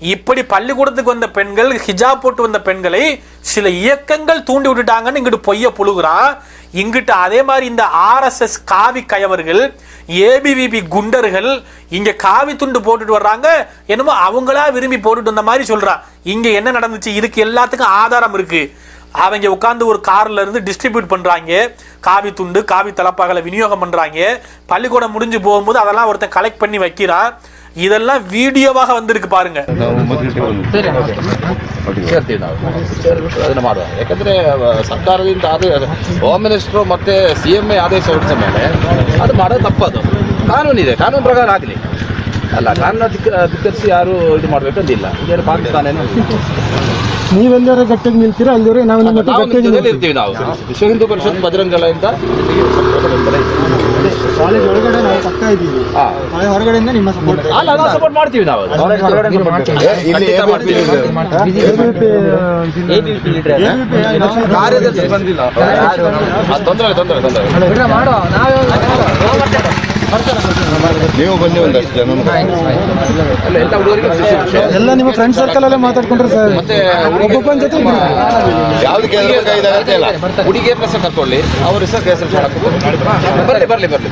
இப்படி பள்ளிக்கூடத்துக்கு வந்த பெண்கள் ஹிஜாப் போட்டு வந்த பெண்களை சில இயக்கங்கள் தூண்டி விட்டுட்டாங்கன்னு இங்கிட்டு பொய்ய புழுகுறான் இங்கிட்டு அதே மாதிரி இந்த ஆர்எஸ்எஸ் காவி கயவர்கள் ஏபிவிபி குண்டர்கள் இங்க காவி துண்டு போட்டுட்டு வர்றாங்க என்னமோ அவங்களா விரும்பி போட்டுட்டு வந்த மாதிரி சொல்றான் இங்க என்ன நடந்துச்சு இதுக்கு எல்லாத்துக்கும் ஆதாரம் இருக்கு அவங்க உட்கார்ந்து ஒரு கார்ல இருந்து டிஸ்ட்ரிபியூட் பண்றாங்க காவி துண்டு காவி தலப்பாகளை விநியோகம் பண்றாங்க பள்ளிக்கூடம் முடிஞ்சு போகும்போது அதெல்லாம் ஒருத்தன் கலெக்ட் பண்ணி வைக்கிறான் இதெல்லாம் வீடியோவாக வந்திருக்கு பாருங்க ಸೇರ್ತೀವಿ ನಾವು ಸೇರ್ಬಿಟ್ಟು ಅದನ್ನ ಮಾಡುವ ಯಾಕಂದ್ರೆ ಅಹ್, ಸರ್ಕಾರದಿಂದ ಅದು ಅದು ಹೋಮ್ ಮಿನಿಸ್ಟ್ರು ಮತ್ತೆ ಸಿ ಎಂ ಎ ಆದೇಶ ಹೊರಡಿಸ ಮೇಲೆ ಅದು ಮಾಡೋದು ತಪ್ಪದು ಕಾನೂನಿದೆ ಕಾನೂನು ಪ್ರಕಾರ ಆಗಲಿ ಅಲ್ಲ ಕಾನೂನು ಧಿಕ್ಕ ಧಿಕ್ಕರಿಸಿ ಯಾರು ಇದು ಮಾಡಬೇಕಂತಿಲ್ಲ ಇದೇನು ಪಾಕಿಸ್ತಾನ ಏನು ನೀವೆಲ್ಲರ ಗಟ್ಟಿಗೆ ನಿಲ್ತೀರಾ ಅಲ್ಲಿವರೆ ನಾವು ನಿಮ್ಮ ನಾವು ಗಟ್ಟಿಗೆ ಜೊತೆಲಿ ಇರ್ತೀವಿ ನಾವು ವಿಶ್ವ ಹಿಂದೂ ಪರಿಷತ್ ಬಜರಂಗಗಳಿಂದ ಕಾಲೇಜ್ ಒಳಗಡೆ ನಾವು ಪಕ್ಕ ಇದ್ದೀವಿ ಹಾ. ಕಾಲೇಜ್ ಹೊರಗಡೆಯಿಂದ ನಿಮ್ಮ ಸಪೋರ್ಟ್ ಅಲ್ಲ ನಾವು ಸಪೋರ್ಟ್ ಮಾಡ್ತೀವಿ ನಾವು ಖಂಡಿತ ಮಾಡ್ತೀವಿ. ಕಾರ್ಯದರ್ಶಿ ಬಂದಿಲ್ಲ ಆ, ತೊಂದರೆ ಇಲ್ಲ, ತೊಂದರೆ ಇಲ್ಲ, ತೊಂದರೆ ಇಲ್ಲ. ನೀವು ಬನ್ನಿ ಒಂದಷ್ಟು ಜನ ಅಲ್ಲ ಎಲ್ಲ ಹುಡುಗರಿಗೆ ಶಿಕ್ಷೆ. ಎಲ್ಲ ನಿಮ್ಮ ಫ್ರೆಂಡ್ ಸರ್ಕಲ್ ಅಲ್ಲೇ ಮಾತಾಡ್ಕೊಂಡ್ರೆ ಸರ್ ಮತ್ತೆ ಒಬ್ಬೊಬ್ಬನ ಜೊತೆ ಇಬ್ರು. ಯಾವ್ದಕ್ಕೆ ಇದಾಗತ್ತೆ ಇಲ್ಲ ಹುಡುಗಿಯರನ್ನ ಸಹ ಕರ್ಕೊಳ್ಳಿ ಅವ್ರ ಸಹ ಕೇಸರಿ ಬರಲಿ ಬರಲಿ ಬರಲಿ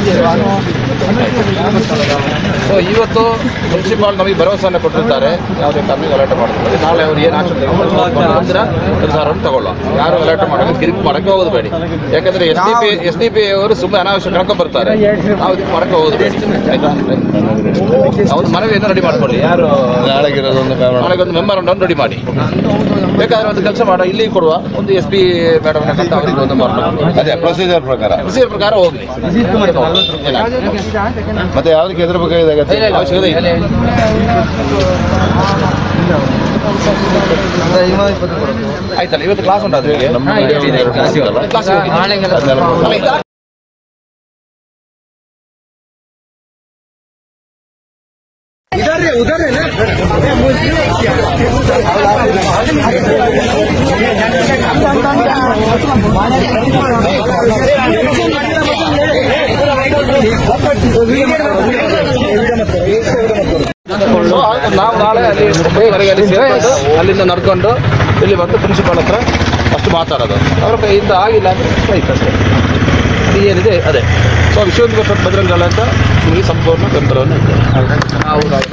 ಸೊ ಇವತ್ತು ಮುನ್ಸಿಪಾಲ್ ನಮಗೆ ಭರವಸೆಯನ್ನು ಕೊಟ್ಟಿರ್ತಾರೆ ಯಾವುದೇ ಕಾರಣಕ್ಕೆ ಗಲಾಟೆ ಮಾಡೋದು ನಾಳೆ ಅವ್ರು ಏನು ಆಕ್ಷನ್ ಅಂದ್ರೆ ನಿರ್ಧಾರವನ್ನು ತಗೊಳ್ಳುವ ಯಾರು ಗಲಾಟೆ ಮಾಡೋದು ಕಿರಿಕ್ ಮಾಡಕ್ಕೆ ಹೋಗೋದು ಬೇಡಿ ಯಾಕಂದ್ರೆ S D P S D P ಅವರು ಸುಮ್ಮನೆ ಅನಾವಶ್ಯಕ ಕರ್ಕೊಂಡು ಬರ್ತಾರೆ ನಾವು ಇದಕ್ಕೆ ಮಾಡಕ್ಕೆ ಹೋಗೋದು ಬೇಡಿ ಆಯ್ತಾ ಅವ್ರ ಮನವಿಯನ್ನು ರೆಡಿ ಮಾಡ್ಕೊಳ್ಳಿ ಯಾರು ನಾಳೆಗಿರೋದೊಂದು ಕಾರಣ ನಾಳೆಗೆ ಒಂದು ಮೆಮೊರಂಡಮ್ ರೆಡಿ ಮಾಡಿ ಬೇಕಾದ್ರೆ ಒಂದು ಕೆಲಸ ಮಾಡ ಇಲ್ಲಿ ಕೊಡುವ ಒಂದು ಎಸ್ ಪಿ ಮೇಡಮ್ ಕಂಡು ಅವರಿಗೆ ಒಂದು ಮಾಡ್ಬೇಕು ಅದೇ ಪ್ರೊಸೀಜರ್ ಪ್ರಕಾರ ಪ್ರೊಸೀಜರ್ ಪ್ರಕಾರ ಹೋಗ್ಲಿ ಏನಾಗ್ತದೆ? ಮತ್ತೆ ಯಾವ್ದಕ್ಕೆ ಹೆದರ್ಬೇಕಾಗಿದಾಗತ್ತೆ ಇಲ್ಲ, ಇಲ್ಲ, ಅವಶ್ಯಕತೆ ಇಲ್ಲ ಆಯ್ತಲ್ಲ ಇವತ್ತು ಕ್ಲಾಸ್ ಉಂಟು ಅದ್ರಿಗೆ ಕ್ಲಾಸ್ ಅಲ್ಲ ಇದಾ ಸೊ ಆಯ್ತು, ನಾವು ನಾಳೆ ಅಲ್ಲಿ ಒಂಬೈವರೆಗೆ ಅಲ್ಲಿ ಸೇರ್ಕೊಂಡು ಅಲ್ಲಿಂದ ನಡ್ಕೊಂಡು ಇಲ್ಲಿ ಬಂದು ಪ್ರಿನ್ಸಿಪಾಲ್ ಹತ್ರ ಅಷ್ಟು ಮಾತಾಡೋದು ಅವ್ರ ಕೈಯಿಂದ ಆಗಿಲ್ಲ ಅಂದ್ರೆ ಸ್ಟ್ರೈಕ್ ಅಷ್ಟೇ ಅದು ಏನಿದೆ ಅದೇ ಸೊ ವಿಶ್ವ ಹಿಂದೂ ಪರಿಷತ್ ಭದ್ರಂಗಾಲ ಅಂತ ನಿಮಗೆ ಸಂಪೂರ್ಣ ಬೆಂಬಲವನ್ನು ಇದೆ ನಾವು ನಾವು-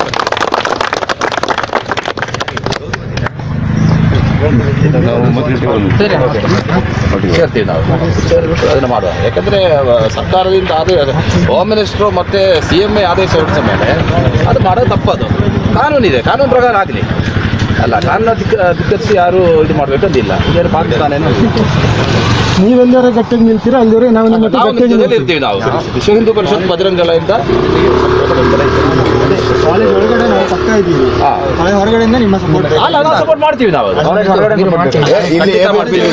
ನಾವು ಮೊದಲಿಗೆ ಒಂದು ಸೇರ್ತೀವಿ ನಾವು ಸೇರಿಬಿಟ್ಟು ಅದನ್ನ ಮಾಡುವ ಯಾಕಂದ್ರೆ ಅಹ್, ಸರ್ಕಾರದಿಂದ ಆದೇ ಅದು ಹೋಮ್ ಮಿನಿಸ್ಟ್ರು ಮತ್ತೆ ಸಿ ಎಂ ಎ ಆದೇಶ ಹೊರಡಿಸ ಮೇಲೆ ಅದು ಮಾಡೋದು ತಪ್ಪದು ಕಾನೂನಿದೆ ಕಾನೂನು ಪ್ರಕಾರ ಆಗಲಿ ಅಲ್ಲ ಕಾನೂನು ಧಿಕ್ಕ ಧಿಕ್ಕರಿಸಿ ಯಾರು ಇದು ಮಾಡಬೇಕಂತಿಲ್ಲ ಇದೇನು ಪಾಕಿಸ್ತಾನ ಏನು ನೀವೆಲ್ಲರ ಗಟ್ಟಿಗೆ ನಿಲ್ತೀರಾ ಅಲ್ಲಿವರೆ ನಾವು ನಿಮ್ಮ ನಾವು ಗಟ್ಟಿಗೆ ಜೊತೆಲಿ ನಿಲ್ತೀವಿ ಇರ್ತೀವಿ ನಾವು ವಿಶ್ವ ಹಿಂದೂ ಪರಿಷತ್ ಬಜರಂಗಗಳಿಂದ ಕಾಲೇಜ್ ಒಳಗಡೆ ನಾವು ಪಕ್ಕ ಇದ್ದೀವಿ ಹಾ. ಕಾಲೇಜ್ ಹೊರಗಡೆಯಿಂದ ನಿಮ್ಮ ಸಪೋರ್ಟ್ ಅಲ್ಲ ನಾವು ಸಪೋರ್ಟ್ ಮಾಡ್ತೀವಿ ನಾವು ಇಲ್ಲಿ ಖಂಡಿತ ಮಾಡ್ತೀವಿ.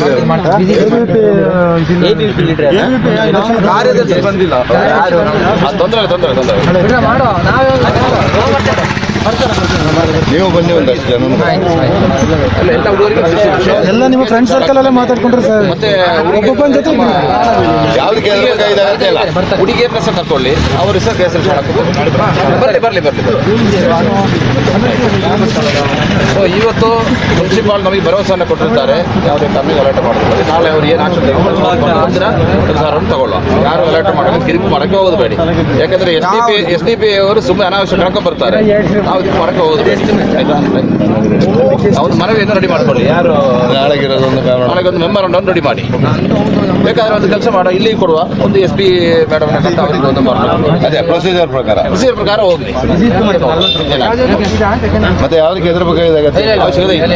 ಕಾರ್ಯದರ್ಶಿ ಬಂದಿಲ್ಲ ಆ, ತೊಂದರೆ ಇಲ್ಲ, ತೊಂದರೆ ಇಲ್ಲ, ತೊಂದರೆ ಇಲ್ಲ. ನೀವು ಬನ್ನಿ ಒಂದಷ್ಟು ಜನ ಅಲ್ಲ ಎಲ್ಲ ಹುಡುಗರಿಗೆ ಶಿಕ್ಷೆ. ಎಲ್ಲ ನಿಮ್ಮ ಫ್ರೆಂಡ್ ಸರ್ಕಲ್ ಅಲ್ಲೇ ಮಾತಾಡ್ಕೊಂಡ್ರೆ ಸರ್ ಮತ್ತೆ ಒಬ್ಬೊಬ್ಬನ ಜೊತೆ ಇಬ್ರು. ಯಾವ್ದಕ್ಕೆ ಹೆದರ್ಬೇಕಾಗಿದಾಗತ್ತೆ ಇಲ್ಲ ಹುಡುಗಿಯರನ್ನ ಸಹ ಕರ್ಕೊಳ್ಳಿ ಅವ್ರ ಸಹ ಕೇಸರಿ ಬರಲಿ ಬರಲಿ ಬರಲಿ ಸೊ ಇವತ್ತು ಮುನ್ಸಿಪಾಲ್ ನಮಗೆ ಭರವಸೆಯನ್ನು ಕೊಟ್ಟಿರ್ತಾರೆ ಯಾವುದೇ ಕಾರಣಕ್ಕೆ ಗಲಾಟೆ ಮಾಡೋದು ನಾಳೆ ಅವ್ರು ಏನು ಆಕ್ಷನ್ ಅಂದ್ರೆ ನಿರ್ಧಾರವನ್ನು ತಗೊಳ್ಳುವ ಯಾರು ಗಲಾಟೆ ಮಾಡೋದು ಕಿರಿಕ್ ಮಾಡಕ್ಕೆ ಹೋಗೋದು ಬೇಡಿ ಯಾಕಂದ್ರೆ S D P S D P ಅವರು ಸುಮ್ಮನೆ ಅನಾವಶ್ಯಕ ಕರ್ಕೊಂಡು ಬರ್ತಾರೆ ನಾವು ಇದಕ್ಕೆ ಮಾಡಕ್ಕೆ ಹೋಗೋದು ಬೇಡಿ ಆಯ್ತಾ ಅವ್ರ ಮನವಿಯನ್ನು ರೆಡಿ ಮಾಡ್ಕೊಳ್ಳಿ ಯಾರು ನಾಳೆಗಿರೋದೊಂದು ಕಾರಣ ನಾಳೆಗೆ ಒಂದು ಮೆಮೊರಂಡಮ್ ರೆಡಿ ಮಾಡಿ ಬೇಕಾದ್ರೆ ಒಂದು ಕೆಲಸ ಮಾಡ ಇಲ್ಲಿ ಕೊಡುವ ಒಂದು ಎಸ್ ಪಿ ಮೇಡಮ್ ಕಂಡು ಅವರಿಗೆ ಒಂದು ಮಾಡ್ಬೇಕು ಅದೇ ಪ್ರೊಸೀಜರ್ ಪ್ರಕಾರ ಪ್ರೊಸೀಜರ್ ಪ್ರಕಾರ ಹೋಗ್ಲಿ ಏನಾಗ್ತದೆ? ಮತ್ತೆ ಯಾವ್ದಕ್ಕೆ ಹೆದರ್ಬೇಕಾಗಿದಾಗತ್ತೆ ಅವಶ್ಯಕತೆ ಇಲ್ಲ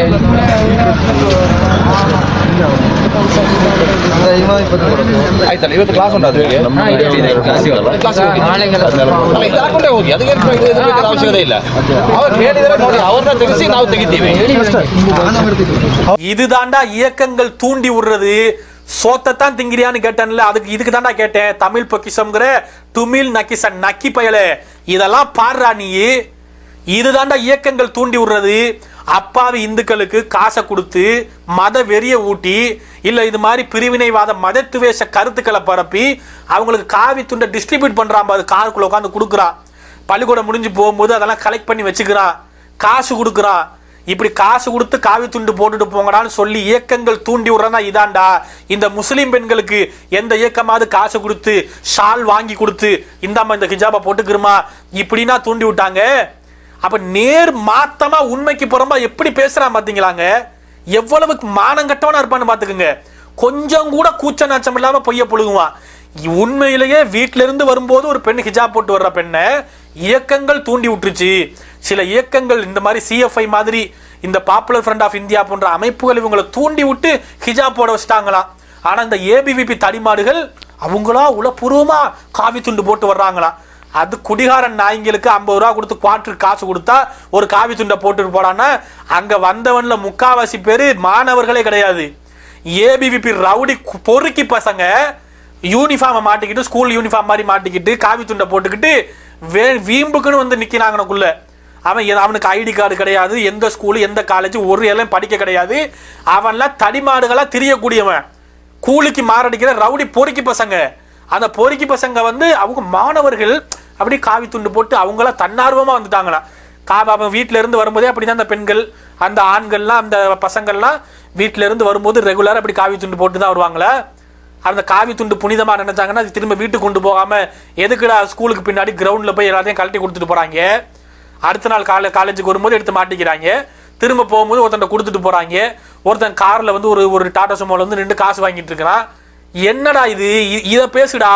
ಆಯ್ತಲ್ಲ ಇವತ್ತು ಕ್ಲಾಸ್ ಉಂಟು ಅದ್ರಿಗೆ ಕ್ಲಾಸ್ ಹೋಗಿ. ಅಲ್ಲ, ಇದು ಹಾಕೊಂಡೇ ಹೋಗಿ ಅದಕ್ಕೆ ಇದು ಹೆದರ್ಬೇಕಾದ ಅವಶ್ಯಕತೆ ಇಲ್ಲ ಅವ್ರು ಹೇಳಿದ್ರೆ ನೋಡಿ ಅವ್ರನ್ನ ತೆಗಿಸಿ ನಾವು ತೆಗಿತೀವಿ இதுதாண்டா இயக்கங்கள் தூண்டி விடுறது சோத்தத்தான் திங்கிறியான்னு கேட்டேன்ல அதுக்கு இதுக்கு தாண்டா கேட்டேன் தமிழ் பொக்கிஷம்ங்கிற துமிழ் நக்கிச நக்கி பயலே இதெல்லாம் பாடுறா நீ இதுதாண்டா இயக்கங்கள் தூண்டி விடுறது அப்பாவி இந்துக்களுக்கு காசை கொடுத்து மத வெறிய ஊட்டி இல்ல இது மாதிரி பிரிவினைவாத மதத்துவேஷ கருத்துக்களை பரப்பி அவங்களுக்கு காவி துண்டை டிஸ்ட்ரிபியூட் பண்றான் பாரு காருக்குள்ள உட்காந்து கொடுக்குறான் பள்ளிக்கூடம் முடிஞ்சு போகும்போது அதெல்லாம் கலெக்ட் பண்ணி வச்சுக்கிறான் காசு கொடுக்குறான் இப்படி காசு கொடுத்து காவி துண்டு போட்டுட்டு போங்கடான்னு சொல்லி இயக்கங்கள் தூண்டி விடுறதா இதாண்டா இந்த முஸ்லிம் பெண்களுக்கு எந்த இயக்கமாவது காசு கொடுத்து ஷால் வாங்கி கொடுத்து இந்தாம்மா இந்த ஹிஜாபை போட்டுக்கிறோமா இப்படின்னா தூண்டி விட்டாங்க அப்ப நேர் மாத்தமா உண்மைக்கு புறம்பா எப்படி பேசுறான் பாத்தீங்களாங்க எவ்வளவுக்கு மானங்கட்டவனா இருப்பான்னு பாத்துக்குங்க கொஞ்சம் கூட கூச்ச நாச்சம் இல்லாம பொய்ய புழுகுவான் உண்மையிலேயே வீட்ல இருந்து வரும்போது ஒரு பெண் ஹிஜாப் போட்டு வர்ற பெண்ணை இயக்கங்கள் தூண்டி விட்டுருச்சு சில இயக்கங்கள் இந்த மாதிரி சிஎஃப்ஐ மாதிரி இந்த பாப்புலர் ஃப்ரண்ட் ஆஃப் இந்தியா போன்ற அமைப்புகள் இவங்களை தூண்டி விட்டு ஹிஜாப் போட வச்சிட்டாங்களாம் ஆனா இந்த ஏபிவிபி தடிமாடுகள் அவங்களா உளப்பூர்வமா காவி துண்டு போட்டு வர்றாங்களாம் அது குடிகாரன் நாய்ங்களுக்கு ஐம்பது ரூபா கொடுத்து குவார்டர் காசு கொடுத்தா ஒரு காவி துண்டை போட்டுட்டு போடான்னா அங்க வந்தவன்ல முக்காவாசி பேரு மாணவர்களே கிடையாது ஏபிவிபி ரவுடி கு- பொறுக்கி பசங்க யூனிஃபார்மை மாட்டிக்கிட்டு ஸ்கூல் யூனிஃபார்ம் மாதிரி மாட்டிக்கிட்டு காவி துண்டை போட்டுக்கிட்டு வே வீம்புக்குன்னு வந்து நிக்கிறாங்கனக்குள்ள அவன் எ- அவனுக்கு ஐடி கார்டு கிடையாது எந்த ஸ்கூலு எந்த காலேஜ் ஒரு எல்லாம் படிக்க கிடையாது அவன்லாம் தடிமாடுகளா திரியக்கூடியவன் கூலிக்கு மாரடிக்கிற ரவுடி பொறுக்கி பசங்க அந்த பொறுக்கி பசங்க வந்து அவங்க மாணவர்கள் அப்படி காவி துண்டு போட்டு அவங்களாம் தன்னார்வமா வந்துட்டாங்களாம் கா அவன் வீட்ல இருந்து வரும்போதே அப்படிதான் அந்த பெண்கள் அந்த ஆண்கள்லாம் அந்த பசங்கள்லாம் வீட்ல இருந்து வரும்போது ரெகுலரா அப்படி காவி துண்டு போட்டு தான் வருவாங்களா அந்த காவி துண்டு புனிதமா நினைச்சாங்கன்னா அது திரும்ப வீட்டுக்கு கொண்டு போகாம எதுக்குடா ஸ்கூலுக்கு பின்னாடி கிரவுண்ட்ல போய் எல்லாத்தையும் கழட்டி கொடுத்துட்டு போறாங்க அடுத்த நாள் காலை காலேஜுக்கு வரும்போது எடுத்து மாட்டிக்கிறாங்க திரும்ப போகும்போது ஒருத்தன் கொடுத்துட்டு போறாங்க ஒருத்தன் கார்ல வந்து ஒரு ஒரு டாடா சுமோல வந்து ரெண்டு காசு வாங்கிட்டு இருக்கிறான் என்னடா இது இ- இத பேசுடா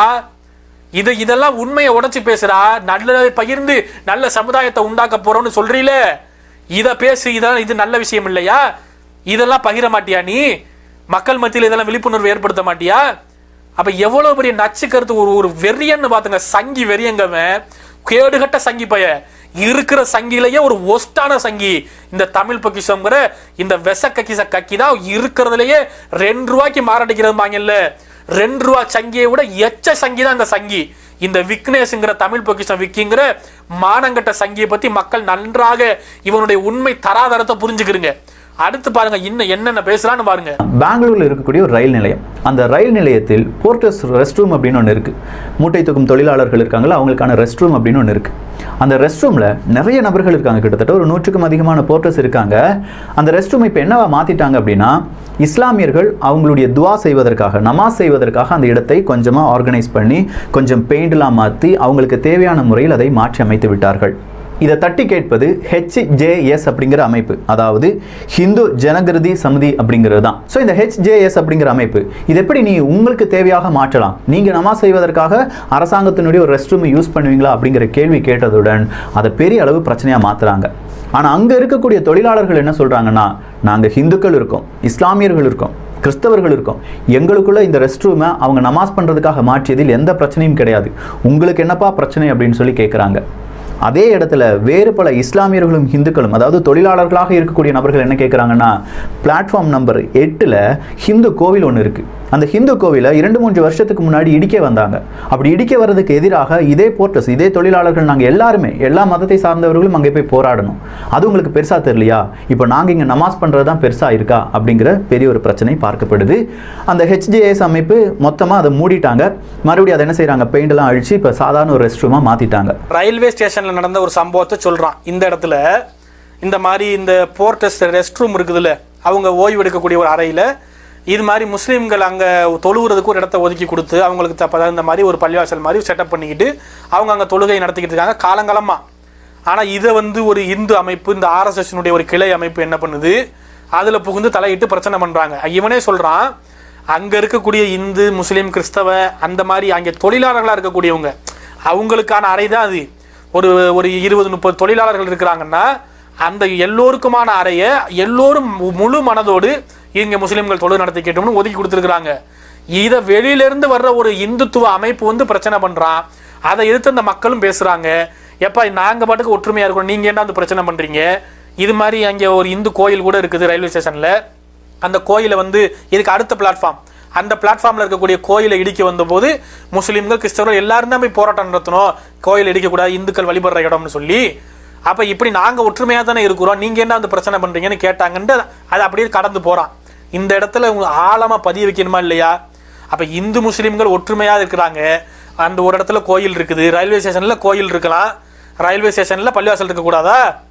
இது இதெல்லாம் உண்மையை உடைச்சு பேசுடா நல்ல பகிர்ந்து நல்ல சமுதாயத்தை உண்டாக்க போறோம்னு சொல்றீல இத பேசு இதெல்லாம் இது நல்ல விஷயம் இல்லையா இதெல்லாம் பகிர மாட்டியா நீ மக்கள் மத்தியில் இதெல்லாம் விழிப்புணர்வு ஏற்படுத்த மாட்டியா அப்ப எவ்வளவு பெரிய நச்சு கருத்து ஒரு ஒரு வெறியன்னு பாத்துங்க சங்கி வெறியங்கவன் கேடுகட்ட சங்கி பைய இருக்கிற சங்கிலேயே ஒரு ஒஸ்டான சங்கி இந்த தமிழ் பொக்கிஷங்கிற இந்த வெச கக்கிச கக்கி தான் இருக்கிறதுலயே ரெண்டு ரூபாய்க்கு மாரடிக்கிறதுமாங்கல்ல ரெண்டு ரூபா சங்கியை விட எச்ச சங்கி தான் இந்த சங்கி இந்த விக்னேஷ்ங்கிற தமிழ் பொக்கிஷம் விக்கிங்கிற மானங்கட்ட சங்கியை பத்தி மக்கள் நன்றாக இவனுடைய உண்மை தராதரத்தை புரிஞ்சுக்கிறீங்க அடுத்து பாருங்க இன்னும் என்னென்ன பேசுறான்னு பாருங்க பெங்களூர்ல இருக்கக்கூடிய ஒரு ரயில் நிலையம் அந்த ரயில் நிலையத்தில் போர்ட்டர்ஸ் ரெஸ்ட் ரூம் அப்படின்னு ஒன்று இருக்கு மூட்டை தூக்கும் தொழிலாளர்கள் இருக்காங்களா அவங்களுக்கான ரெஸ்ட் ரூம் அப்படின்னு ஒன்று இருக்கு அந்த ரெஸ்ட் ரூம்ல நிறைய நபர்கள் இருக்காங்க கிட்டத்தட்ட ஒரு நூற்றுக்கும் அதிகமான போர்ட்டர்ஸ் இருக்காங்க அந்த ரெஸ்ட் ரூம் இப்போ என்னவா மாத்திட்டாங்க அப்படின்னா இஸ்லாமியர்கள் அவங்களுடைய துவா செய்வதற்காக நமாஸ் செய்வதற்காக அந்த இடத்தை கொஞ்சமாக ஆர்கனைஸ் பண்ணி கொஞ்சம் பெயிண்ட்லாம் மாற்றி அவங்களுக்கு தேவையான முறையில் அதை மாற்றி அமைத்து விட்டார்கள் இதை தட்டி கேட்பது ஹெச்ஜேஎஸ் அப்படிங்கிற அமைப்பு அதாவது ஹிந்து ஜனகிருதி சமிதி அப்படிங்கிறது தான் ஸோ இந்த ஹெச்ஜேஎஸ் அப்படிங்கிற அமைப்பு இது எப்படி நீ உங்களுக்கு தேவையாக மாற்றலாம் நீங்கள் நமாஸ் செய்வதற்காக அரசாங்கத்தினுடைய ஒரு ரெஸ்ட் ரூம் யூஸ் பண்ணுவீங்களா அப்படிங்கிற கேள்வி கேட்டதுடன் அதை பெரிய அளவு பிரச்சனையாக மாற்றுறாங்க ஆனால் அங்கே இருக்கக்கூடிய தொழிலாளர்கள் என்ன சொல்கிறாங்கன்னா நாங்கள் ஹிந்துக்கள் இருக்கோம் இஸ்லாமியர்கள் இருக்கோம் கிறிஸ்தவர்கள் இருக்கோம் எங்களுக்குள்ள இந்த ரெஸ்ட் ரூமை அவங்க நமாஸ் பண்ணுறதுக்காக மாற்றியதில் எந்த பிரச்சனையும் கிடையாது உங்களுக்கு என்னப்பா பிரச்சனை அப்படின்னு சொல்லி கேட்குறாங்க அதே இடத்துல வேறு பல இஸ்லாமியர்களும் இந்துக்களும் அதாவது தொழிலாளர்களாக இருக்கக்கூடிய நபர்கள் என்ன கேட்குறாங்கன்னா பிளாட்ஃபார்ம் நம்பர் எட்டில் ஹிந்து கோவில் ஒன்று இருக்குது அந்த ஹிந்து கோவிலை இரண்டு மூன்று வருஷத்துக்கு முன்னாடி இடிக்க வந்தாங்க அப்படி இடிக்க வர்றதுக்கு எதிராக இதே போர்ட்டஸ் இதே தொழிலாளர்கள் நாங்கள் எல்லாருமே எல்லா மதத்தை சார்ந்தவர்களும் அங்கே போய் போராடணும் அது உங்களுக்கு பெருசாக தெரியலையா இப்போ நாங்கள் இங்கே நமாஸ் பண்ணுறது தான் பெருசாக இருக்கா அப்படிங்கிற பெரிய ஒரு பிரச்சனை பார்க்கப்படுது அந்த ஹெச்ஜேஎஸ் அமைப்பு மொத்தமாக அதை மூடிட்டாங்க மறுபடியும் அதை என்ன செய்கிறாங்க பெயிண்டெல்லாம் அழிச்சு இப்போ சாதாரண ஒரு ரெஸ்ட் ரூமாக மாற்றிட்டாங்க ரயில்வே ஸ்டேஷன்ல நடந்த ஒரு சம்பவத்தை சொல்றான் இந்த இடத்துல இந்த மாதிரி இந்த போர்ட்டஸ் ரெஸ்ட் ரூம் இருக்குதுல்ல அவங்க ஓய்வு எடுக்கக்கூடிய ஒரு அறையில இது மாதிரி முஸ்லீம்கள் அங்க தொழுகிறதுக்கு ஒரு இடத்த ஒதுக்கி கொடுத்து அவங்களுக்கு தப்ப இந்த மாதிரி ஒரு பள்ளிவாசல் மாதிரி செட்டப் பண்ணிக்கிட்டு அவங்க அங்க தொழுகை நடத்திக்கிட்டு இருக்காங்க காலங்காலமா ஆனா இதை வந்து ஒரு இந்து அமைப்பு இந்த ஆர்எஸ்எஸ்னுடைய ஒரு கிளை அமைப்பு என்ன பண்ணுது அதுல புகுந்து தலையிட்டு பிரச்சனை பண்றாங்க இவனே சொல்றான் அங்க இருக்கக்கூடிய இந்து முஸ்லீம் கிறிஸ்தவ அந்த மாதிரி அங்கே தொழிலாளர்களா இருக்கக்கூடியவங்க அவங்களுக்கான அறை தான் அது ஒரு ஒரு இருபது முப்பது தொழிலாளர்கள் இருக்கிறாங்கன்னா அந்த எல்லோருக்குமான அறையை எல்லோரும் மு- முழு மனதோடு இங்க முஸ்லீம்கள் தொழில் நடத்திக்கிட்டோம்னு ஒதுக்கி கொடுத்துருக்குறாங்க இதை வெளியிலிருந்து வர்ற ஒரு இந்துத்துவ அமைப்பு வந்து பிரச்சனை பண்றான் அதை எதிர்த்து அந்த மக்களும் பேசுறாங்க எப்பா நாங்க பாட்டுக்கு ஒற்றுமையா இருக்கோம் நீங்க ஏன்டா வந்து பிரச்சனை பண்றீங்க இது மாதிரி அங்கே ஒரு இந்து கோயில் கூட இருக்குது ரயில்வே ஸ்டேஷன்ல அந்த கோயிலை வந்து இதுக்கு அடுத்த பிளாட்ஃபார்ம் அந்த பிளாட்ஃபார்ம்ல இருக்கக்கூடிய கோயிலை இடிக்க வந்தபோது முஸ்லீம்கள் கிறிஸ்தவர்கள் எல்லாரும் தான் போய் போராட்டம் நடத்தணும் கோயில் இடிக்கக்கூடாது இந்துக்கள் வழிபடுற இடம்னு சொல்லி அப்ப இப்படி நாங்க ஒற்றுமையா தானே இருக்கிறோம் நீங்க என்ன வந்து பிரச்சனை பண்றீங்கன்னு கேட்டாங்கன்ட்டு அது அப்படியே கடந்து போறான் இந்த இடத்துல உங்க ஆழமா பதிய வைக்கணுமா இல்லையா அப்ப இந்து முஸ்லீம்கள் ஒற்றுமையா இருக்கிறாங்க அந்த ஒரு இடத்துல கோயில் இருக்குது ரயில்வே ஸ்டேஷன்ல கோயில் இருக்கலாம் ரயில்வே ஸ்டேஷன்ல பள்ளிவாசல் இருக்கக்கூடாதா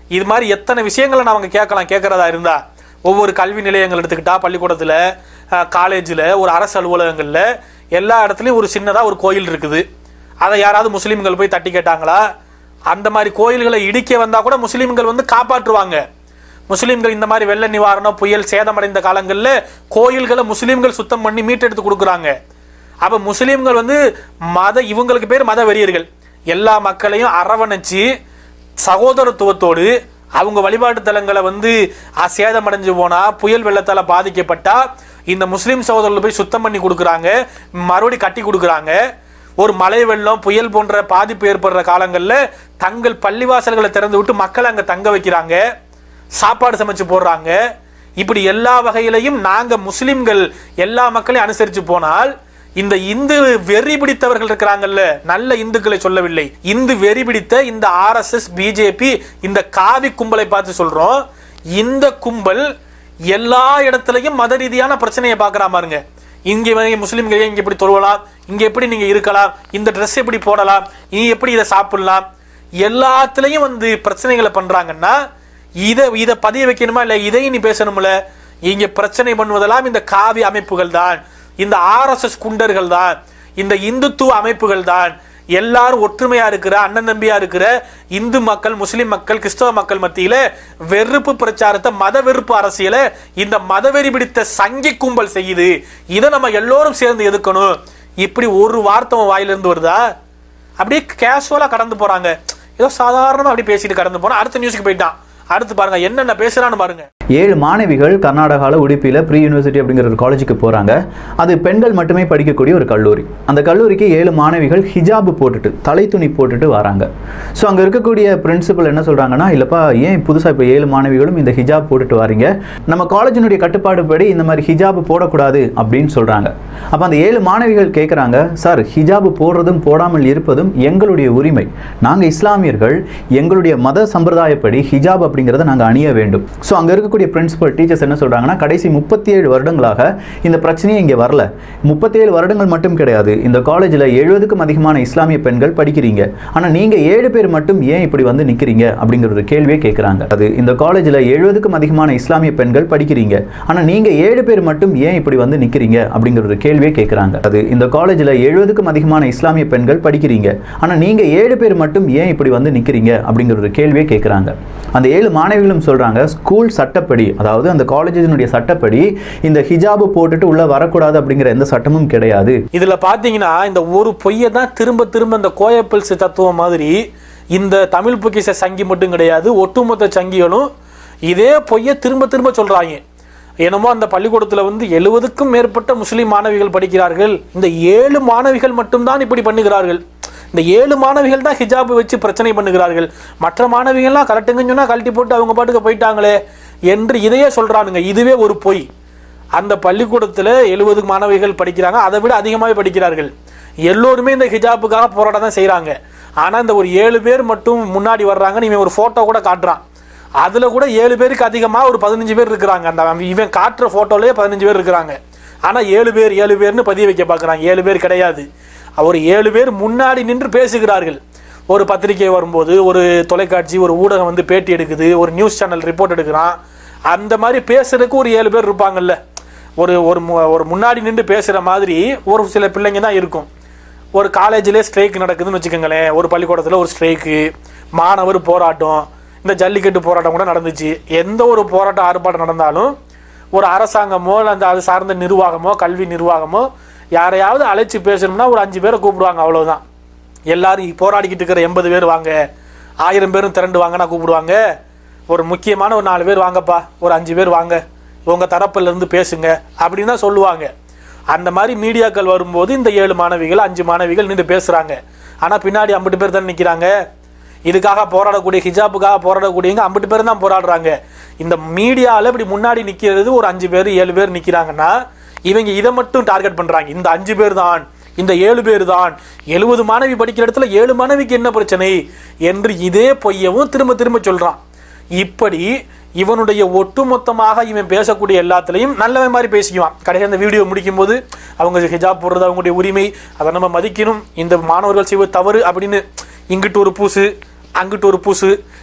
இது மாதிரி எத்தனை விஷயங்களை நாம கேட்கலாம் கேட்கறதா இருந்தா ஒவ்வொரு கல்வி நிலையங்கள் எடுத்துக்கிட்டா பள்ளிக்கூடத்துல காலேஜில் ஒரு அரசு அலுவலகங்கள்ல எல்லா இடத்துலையும் ஒரு சின்னதா ஒரு கோயில் இருக்குது அதை யாராவது முஸ்லீம்கள் போய் தட்டி கேட்டாங்களா அந்த மாதிரி கோயில்களை இடிக்க வந்தா கூட முஸ்லீம்கள் வந்து காப்பாற்றுவாங்க முஸ்லீம்கள் இந்த மாதிரி வெள்ள நிவாரணம் புயல் சேதமடைந்த காலங்களில் கோயில்களை முஸ்லீம்கள் சுத்தம் பண்ணி மீட்டெடுத்து கொடுக்குறாங்க அப்ப முஸ்லீம்கள் வந்து மத இவங்களுக்கு பேர் மத வெறியர்கள் எல்லா மக்களையும் அரவணைச்சு சகோதரத்துவத்தோடு அவங்க வழிபாட்டு தலங்களை வந்து அஹ், சேதமடைஞ்சு போனா புயல் வெள்ளத்தால பாதிக்கப்பட்டா இந்த முஸ்லீம் சகோதரர்கள் போய் சுத்தம் பண்ணி கொடுக்குறாங்க மறுபடி கட்டி கொடுக்குறாங்க ஒரு மழை வெள்ளம் புயல் போன்ற பாதிப்பு ஏற்படுற காலங்களில் தங்கள் பள்ளிவாசல்களை திறந்து விட்டு மக்களை அங்க தங்க வைக்கிறாங்க சாப்பாடு சமைச்சு போடுறாங்க இப்படி எல்லா வகையிலையும் நாங்க முஸ்லிம்கள் எல்லா மக்களையும் அனுசரிச்சு போனால் இந்த இந்து வெறி பிடித்தவர்கள் இருக்கிறாங்கல்ல நல்ல இந்துக்களை சொல்லவில்லை இந்து வெறி பிடித்த இந்த ஆர்எஸ்எஸ் பிஜேபி இந்த காவி கும்பலை பார்த்து சொல்றோம் இந்த கும்பல் எல்லா இடத்துலையும் மத ரீதியான பிரச்சனையை பார்க்கறா பாருங்க இங்க வந்து முஸ்லிம்கள் இங்க எப்படி தொழுவலாம் இங்க எப்படி நீங்க இருக்கலாம் இந்த ட்ரெஸ் எப்படி போடலாம் நீ எப்படி இதை சாப்பிடலாம் எல்லாத்துலயும் வந்து பிரச்சனைகளை பண்றாங்கன்னா இதை இதை பதிய வைக்கணுமா இல்ல இதையும் நீ பேசணும்ல இங்க பிரச்சனை பண்ணுவதெல்லாம் இந்த காவி அமைப்புகள் தான் இந்த ஆர்எஸ்எஸ் குண்டர்கள் தான் இந்த இந்துத்துவ அமைப்புகள் தான் எல்லாரும் ஒற்றுமையா இருக்கிற அண்ணன் தம்பியா இருக்கிற இந்து மக்கள் முஸ்லிம் மக்கள் கிறிஸ்தவ மக்கள் மத்தியில வெறுப்பு பிரச்சாரத்தை மத வெறுப்பு அரசியலை இந்த மதவெறி பிடித்த சங்கி கும்பல் செய்யுது இதை நம்ம எல்லோரும் சேர்ந்து எதுக்கணும் இப்படி ஒரு வார்த்தை உன் வாயிலிருந்து வருதா அப்படியே கேஷுவலா கடந்து போறாங்க ஏதோ சாதாரணமா அப்படியே பேசிட்டு கடந்து போனா அடுத்த நியூஸ்க்கு போயிட்டான் அடுத்து பாருங்க என்னென்ன பேசுறான்னு பாருங்க ஏழு மாணவிகள் கர்நாடகாவில் உடுப்பியில் ப்ரீ யூனிவர்சிட்டி அப்படிங்கிற ஒரு காலேஜுக்கு போகிறாங்க அது பெண்கள் மட்டுமே படிக்கக்கூடிய ஒரு கல்லூரி அந்த கல்லூரிக்கு ஏழு மாணவிகள் ஹிஜாபு போட்டுட்டு தலை துணி போட்டுட்டு வராங்க ஸோ அங்கே இருக்கக்கூடிய பிரின்சிபல் என்ன சொல்கிறாங்கன்னா இல்லைப்பா ஏன் புதுசாக இப்போ ஏழு மாணவிகளும் இந்த ஹிஜாப் போட்டுட்டு வரீங்க நம்ம காலேஜினுடைய கட்டுப்பாடு படி இந்த மாதிரி ஹிஜாபு போடக்கூடாது அப்படின்னு சொல்கிறாங்க அப்போ அந்த ஏழு மாணவிகள் கேட்குறாங்க சார் ஹிஜாபு போடுறதும் போடாமல் இருப்பதும் எங்களுடைய உரிமை நாங்கள் இஸ்லாமியர்கள் எங்களுடைய மத சம்பிரதாயப்படி ஹிஜாப் அப்படிங்கிறத நாங்கள் அணிய வேண்டும் ஸோ அங்கே இருக்கக்கூடிய பிரின்சிபல் டீச்சர்ஸ் என்ன சொல்கிறாங்கன்னா கடைசி முப்பத்தி ஏழு வருடங்களாக இந்த பிரச்சனையே இங்கே வரல முப்பத்தி ஏழு வருடங்கள் மட்டும் கிடையாது இந்த காலேஜில் எழுபதுக்கும் அதிகமான இஸ்லாமிய பெண்கள் படிக்கிறீங்க ஆனால் நீங்கள் ஏழு பேர் மட்டும் ஏன் இப்படி வந்து நிற்கிறீங்க அப்படிங்கிற ஒரு கேள்வியே கேட்குறாங்க அது இந்த காலேஜில் எழுபதுக்கும் அதிகமான இஸ்லாமிய பெண்கள் படிக்கிறீங்க ஆனால் நீங்கள் ஏழு பேர் மட்டும் ஏன் இப்படி வந்து நிற்கிறீங்க அப்படிங்கிற ஒரு கேள்வியே கேட்குறாங்க அது இந்த காலேஜில் எழுபதுக்கும் அதிகமான இஸ்லாமிய பெண்கள் படிக்கிறீங்க ஆனால் நீங்கள் ஏழு பேர் மட்டும் ஏன் இப்படி வந்து நிற்கிறீங்க அப்படிங்கிற ஒரு கேள்வியே கேட்குறாங்க அந்த ஏழு மாணவிகளும் சொல்கிறாங்க ஸ்கூல் சட்டப்படி அதாவது அந்த காலேஜினுடைய சட்டப்படி இந்த ஹிஜாபு போட்டுட்டு உள்ளே வரக்கூடாது அப்படிங்கிற எந்த சட்டமும் கிடையாது இதுல பாத்தீங்கன்னா இந்த ஒரு பொய்யை தான் திரும்ப திரும்ப இந்த கோயப்பிள்ஸ் தத்துவம் மாதிரி இந்த தமிழ் பொக்கிஷ சங்கி மட்டும் கிடையாது ஒட்டுமொத்த சங்கிகளும் இதே பொய்யை திரும்ப திரும்ப சொல்றாங்க என்னமோ அந்த பள்ளிக்கூடத்துல வந்து எழுபதுக்கும் மேற்பட்ட முஸ்லிம் மாணவிகள் படிக்கிறார்கள் இந்த ஏழு மாணவிகள் மட்டும்தான் இப்படி பண்ணுகிறார்கள் இந்த ஏழு மாணவிகள் தான் ஹிஜாப் வச்சு பிரச்சனை பண்ணுகிறார்கள் மற்ற மாணவிகள்லாம் கரெக்டுங்கன்னு சொன்னா கழட்டி போட்டு அவங்க பாட்டுக்கு போயிட்டாங்களே என்று இதையே சொல்றானுங்க இதுவே ஒரு பொய் அந்த பள்ளிக்கூடத்தில் எழுபது மாணவிகள் படிக்கிறாங்க அதை விட அதிகமாகவே படிக்கிறார்கள் எல்லோருமே இந்த ஹிஜாப்புக்காக போராட்டம் தான் செய்கிறாங்க ஆனால் இந்த ஒரு ஏழு பேர் மட்டும் முன்னாடி வர்றாங்கன்னு இவன் ஒரு ஃபோட்டோ கூட காட்டுறான் அதில் கூட ஏழு பேருக்கு அதிகமாக ஒரு பதினஞ்சு பேர் இருக்கிறாங்க அந்த அவன் இவன் காட்டுற ஃபோட்டோலேயே பதினஞ்சு பேர் இருக்கிறாங்க ஆனால் ஏழு பேர் ஏழு பேர்னு பதிய வைக்க பார்க்குறாங்க ஏழு பேர் கிடையாது ஒரு ஏழு பேர் முன்னாடி நின்று பேசுகிறார்கள் ஒரு பத்திரிகை வரும்போது ஒரு தொலைக்காட்சி ஒரு ஊடகம் வந்து பேட்டி எடுக்குது ஒரு நியூஸ் சேனல் ரிப்போர்ட் எடுக்கிறான் அந்த மாதிரி பேசுறதுக்கு ஒரு ஏழு பேர் இருப்பாங்கல்ல ஒரு ஒரு மு- ஒரு முன்னாடி நின்று பேசுகிற மாதிரி ஒரு சில பிள்ளைங்க தான் இருக்கும் ஒரு காலேஜிலே ஸ்ட்ரைக் நடக்குதுன்னு வச்சுக்கோங்களேன் ஒரு பள்ளிக்கூடத்தில் ஒரு ஸ்ட்ரைக்கு மாணவர் போராட்டம் இந்த ஜல்லிக்கட்டு போராட்டம் கூட நடந்துச்சு எந்த ஒரு போராட்டம் ஆர்ப்பாட்டம் நடந்தாலும் ஒரு அரசாங்கமோ இல்ல அந்த அது சார்ந்த நிர்வாகமோ கல்வி நிர்வாகமோ யாரையாவது அழைச்சி பேசணும்னா ஒரு அஞ்சு பேரை கூப்பிடுவாங்க அவ்வளவுதான் எல்லாரும் போராடிக்கிட்டு இருக்கிற எண்பது பேர் வாங்க ஆயிரம் பேரும் திரண்டு வாங்கன்னா கூப்பிடுவாங்க ஒரு முக்கியமான ஒரு நாலு பேர் வாங்கப்பா ஒரு அஞ்சு பேர் வாங்க உங்க தரப்புல இருந்து பேசுங்க அப்படின்னு தான் சொல்லுவாங்க அந்த மாதிரி மீடியாக்கள் வரும்போது இந்த ஏழு மாணவிகள் அஞ்சு மாணவிகள் நின்று பேசுறாங்க ஆனா பின்னாடி ஐம்பது பேர் தானே நிக்கிறாங்க இதுக்காக போராடக்கூடிய ஹிஜாபுக்காக போராடக்கூடியவங்க ஐம்பது பேர் தான் போராடுறாங்க இந்த மீடியாவில் இப்படி முன்னாடி நிக்கிறது ஒரு அஞ்சு பேர் ஏழு பேர் நிக்கிறாங்கன்னா இவங்க இதை மட்டும் டார்கெட் பண்றாங்க இந்த அஞ்சு பேர் தான் இந்த ஏழு பேர் தான் எழுபது மாணவி படிக்கிற இடத்துல ஏழு மாணவிக்கு என்ன பிரச்சனை என்று இதே பொய்யவும் திரும்ப திரும்ப சொல்றான் இப்படி இவனுடைய ஒட்டுமொத்தமாக இவன் பேசக்கூடிய எல்லாத்துலேயும் நல்லவன் மாதிரி பேசிக்குவான் கடைசி அந்த வீடியோ முடிக்கும் போது அவங்க ஹிஜாப் போடுறது அவங்களுடைய உரிமை அதை நம்ம மதிக்கணும் இந்த மாணவர்கள் செய்வது தவறு அப்படின்னு இங்கிட்டு ஒரு பூசு அங்கிட்டு ஒரு பூசு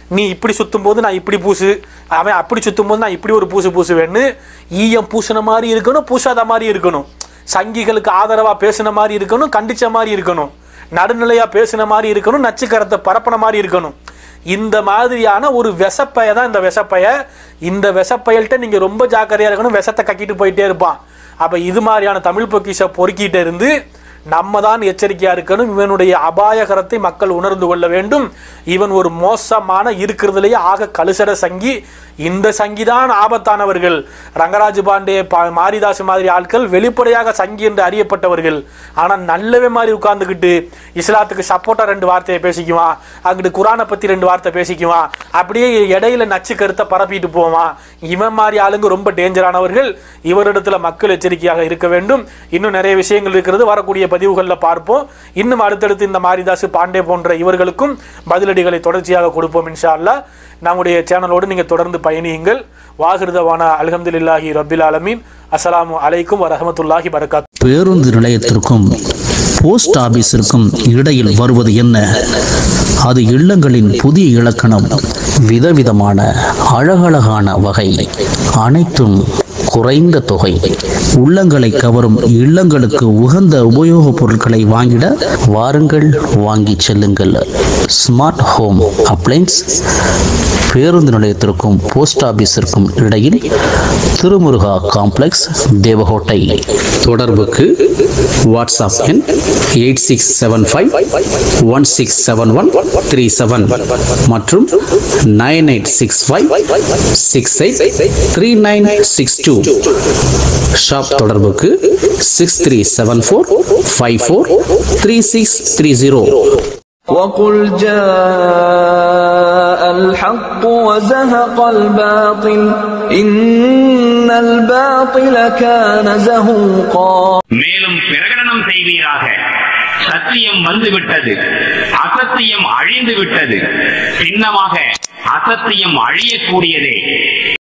நீ இப்படி சுத்தும் போது நான் இப்படி பூசு அவன் அப்படி சுத்தும் போது நான் இப்படி ஒரு பூசு பூசுவேன்னு ஈயம் பூசின மாதிரி இருக்கணும் பூசாத மாதிரி இருக்கணும் சங்கிகளுக்கு ஆதரவா பேசின மாதிரி இருக்கணும் கண்டிச்ச மாதிரி இருக்கணும் நடுநிலையா பேசின மாதிரி இருக்கணும் நச்சுக்கரத்தை பரப்பின மாதிரி இருக்கணும் இந்த மாதிரியான ஒரு விஷப்பைய தான் இந்த விஷப்பைய இந்த விஷப்பயல்கிட்ட நீங்க ரொம்ப ஜாக்கிரதையா இருக்கணும் விஷத்தை கக்கிட்டு போயிட்டே இருப்பான் அப்ப இது மாதிரியான தமிழ் பொக்கிஷ பொறுக்கிட்டு இருந்து நம்ம தான் எச்சரிக்கையா இருக்கணும் இவனுடைய அபாயகரத்தை மக்கள் உணர்ந்து கொள்ள வேண்டும் இவன் ஒரு மோசமான இருக்கிறதுலேயே ஆக கலுசட சங்கி இந்த சங்கிதான் ஆபத்தானவர்கள் ரங்கராஜ் பாண்டே பா- மாரிதாஸ் மாதிரி ஆட்கள் வெளிப்படையாக சங்கி என்று அறியப்பட்டவர்கள் ஆனா நல்லவே மாதிரி உட்கார்ந்துக்கிட்டு இஸ்லாத்துக்கு சப்போர்ட்டா ரெண்டு வார்த்தையை பேசிக்குவான் அங்கிட்டு குரானை பத்தி ரெண்டு வார்த்தை பேசிக்குவான் அப்படியே இடையில நச்சு கருத்தை பரப்பிட்டு போவான் இவன் மாதிரி ஆளுங்க ரொம்ப டேஞ்சரானவர்கள் இவரிடத்துல மக்கள் எச்சரிக்கையாக இருக்க வேண்டும் இன்னும் நிறைய விஷயங்கள் இருக்கிறது வரக்கூடிய பதிவுகளில் பார்ப்போம் இன்னும் அடுத்தடுத்து இந்த மாரிதாஸ் பாண்டே போன்ற இவர்களுக்கும் பதிலடிகளை தொடர்ச்சியாக கொடுப்போம் இன்ஷா அல்லாஹ் நம்முடைய சேனலோடு நீங்கள் தொடர்ந்து பயணியுங்கள் வாகிருதவான அல்ஹம்துலில்லாஹி ரபில் ஆலமீன் அஸ்ஸலாமு அலைக்கும் வரஹமத்துல்லாஹி வரகாத் பேருந்து நிலையத்திற்கும் போஸ்ட் ஆபீஸிற்கும் இடையில் வருவது என்ன அது இல்லங்களின் புதிய இலக்கணம் விதவிதமான அழகழகான வகை அனைத்தும் குறைந்த தொகை உள்ளங்களை கவரும் இல்லங்களுக்கு உகந்த உபயோகப் பொருட்களை வாங்கிட வாருங்கள் வாங்கிச் செல்லுங்கள் ஸ்மார்ட் ஹோம் அப்ளைன்ஸ் பேருந்து நிலையத்திற்கும் போஸ்ட் ஆபீஸிற்கும் இடையில் திருமுருகா காம்ப்ளெக்ஸ் தேவகோட்டை தொடர்புக்கு வாட்ஸ்அப் எண் eight six seven five one six seven one three seven மற்றும் nine eight six five six eight three nine six two shop தொடர்புக்கு six three seven four five four three six three zero وقل جاء الحق وزهق الباطل إن الباطل كان زهوقا மேலும் பிரகடனம் செய்வீராக சத்தியம் வந்துவிட்டது அசத்தியம் அழிந்து விட்டது சின்னமாக அசத்தியம் அழியக்கூடியதே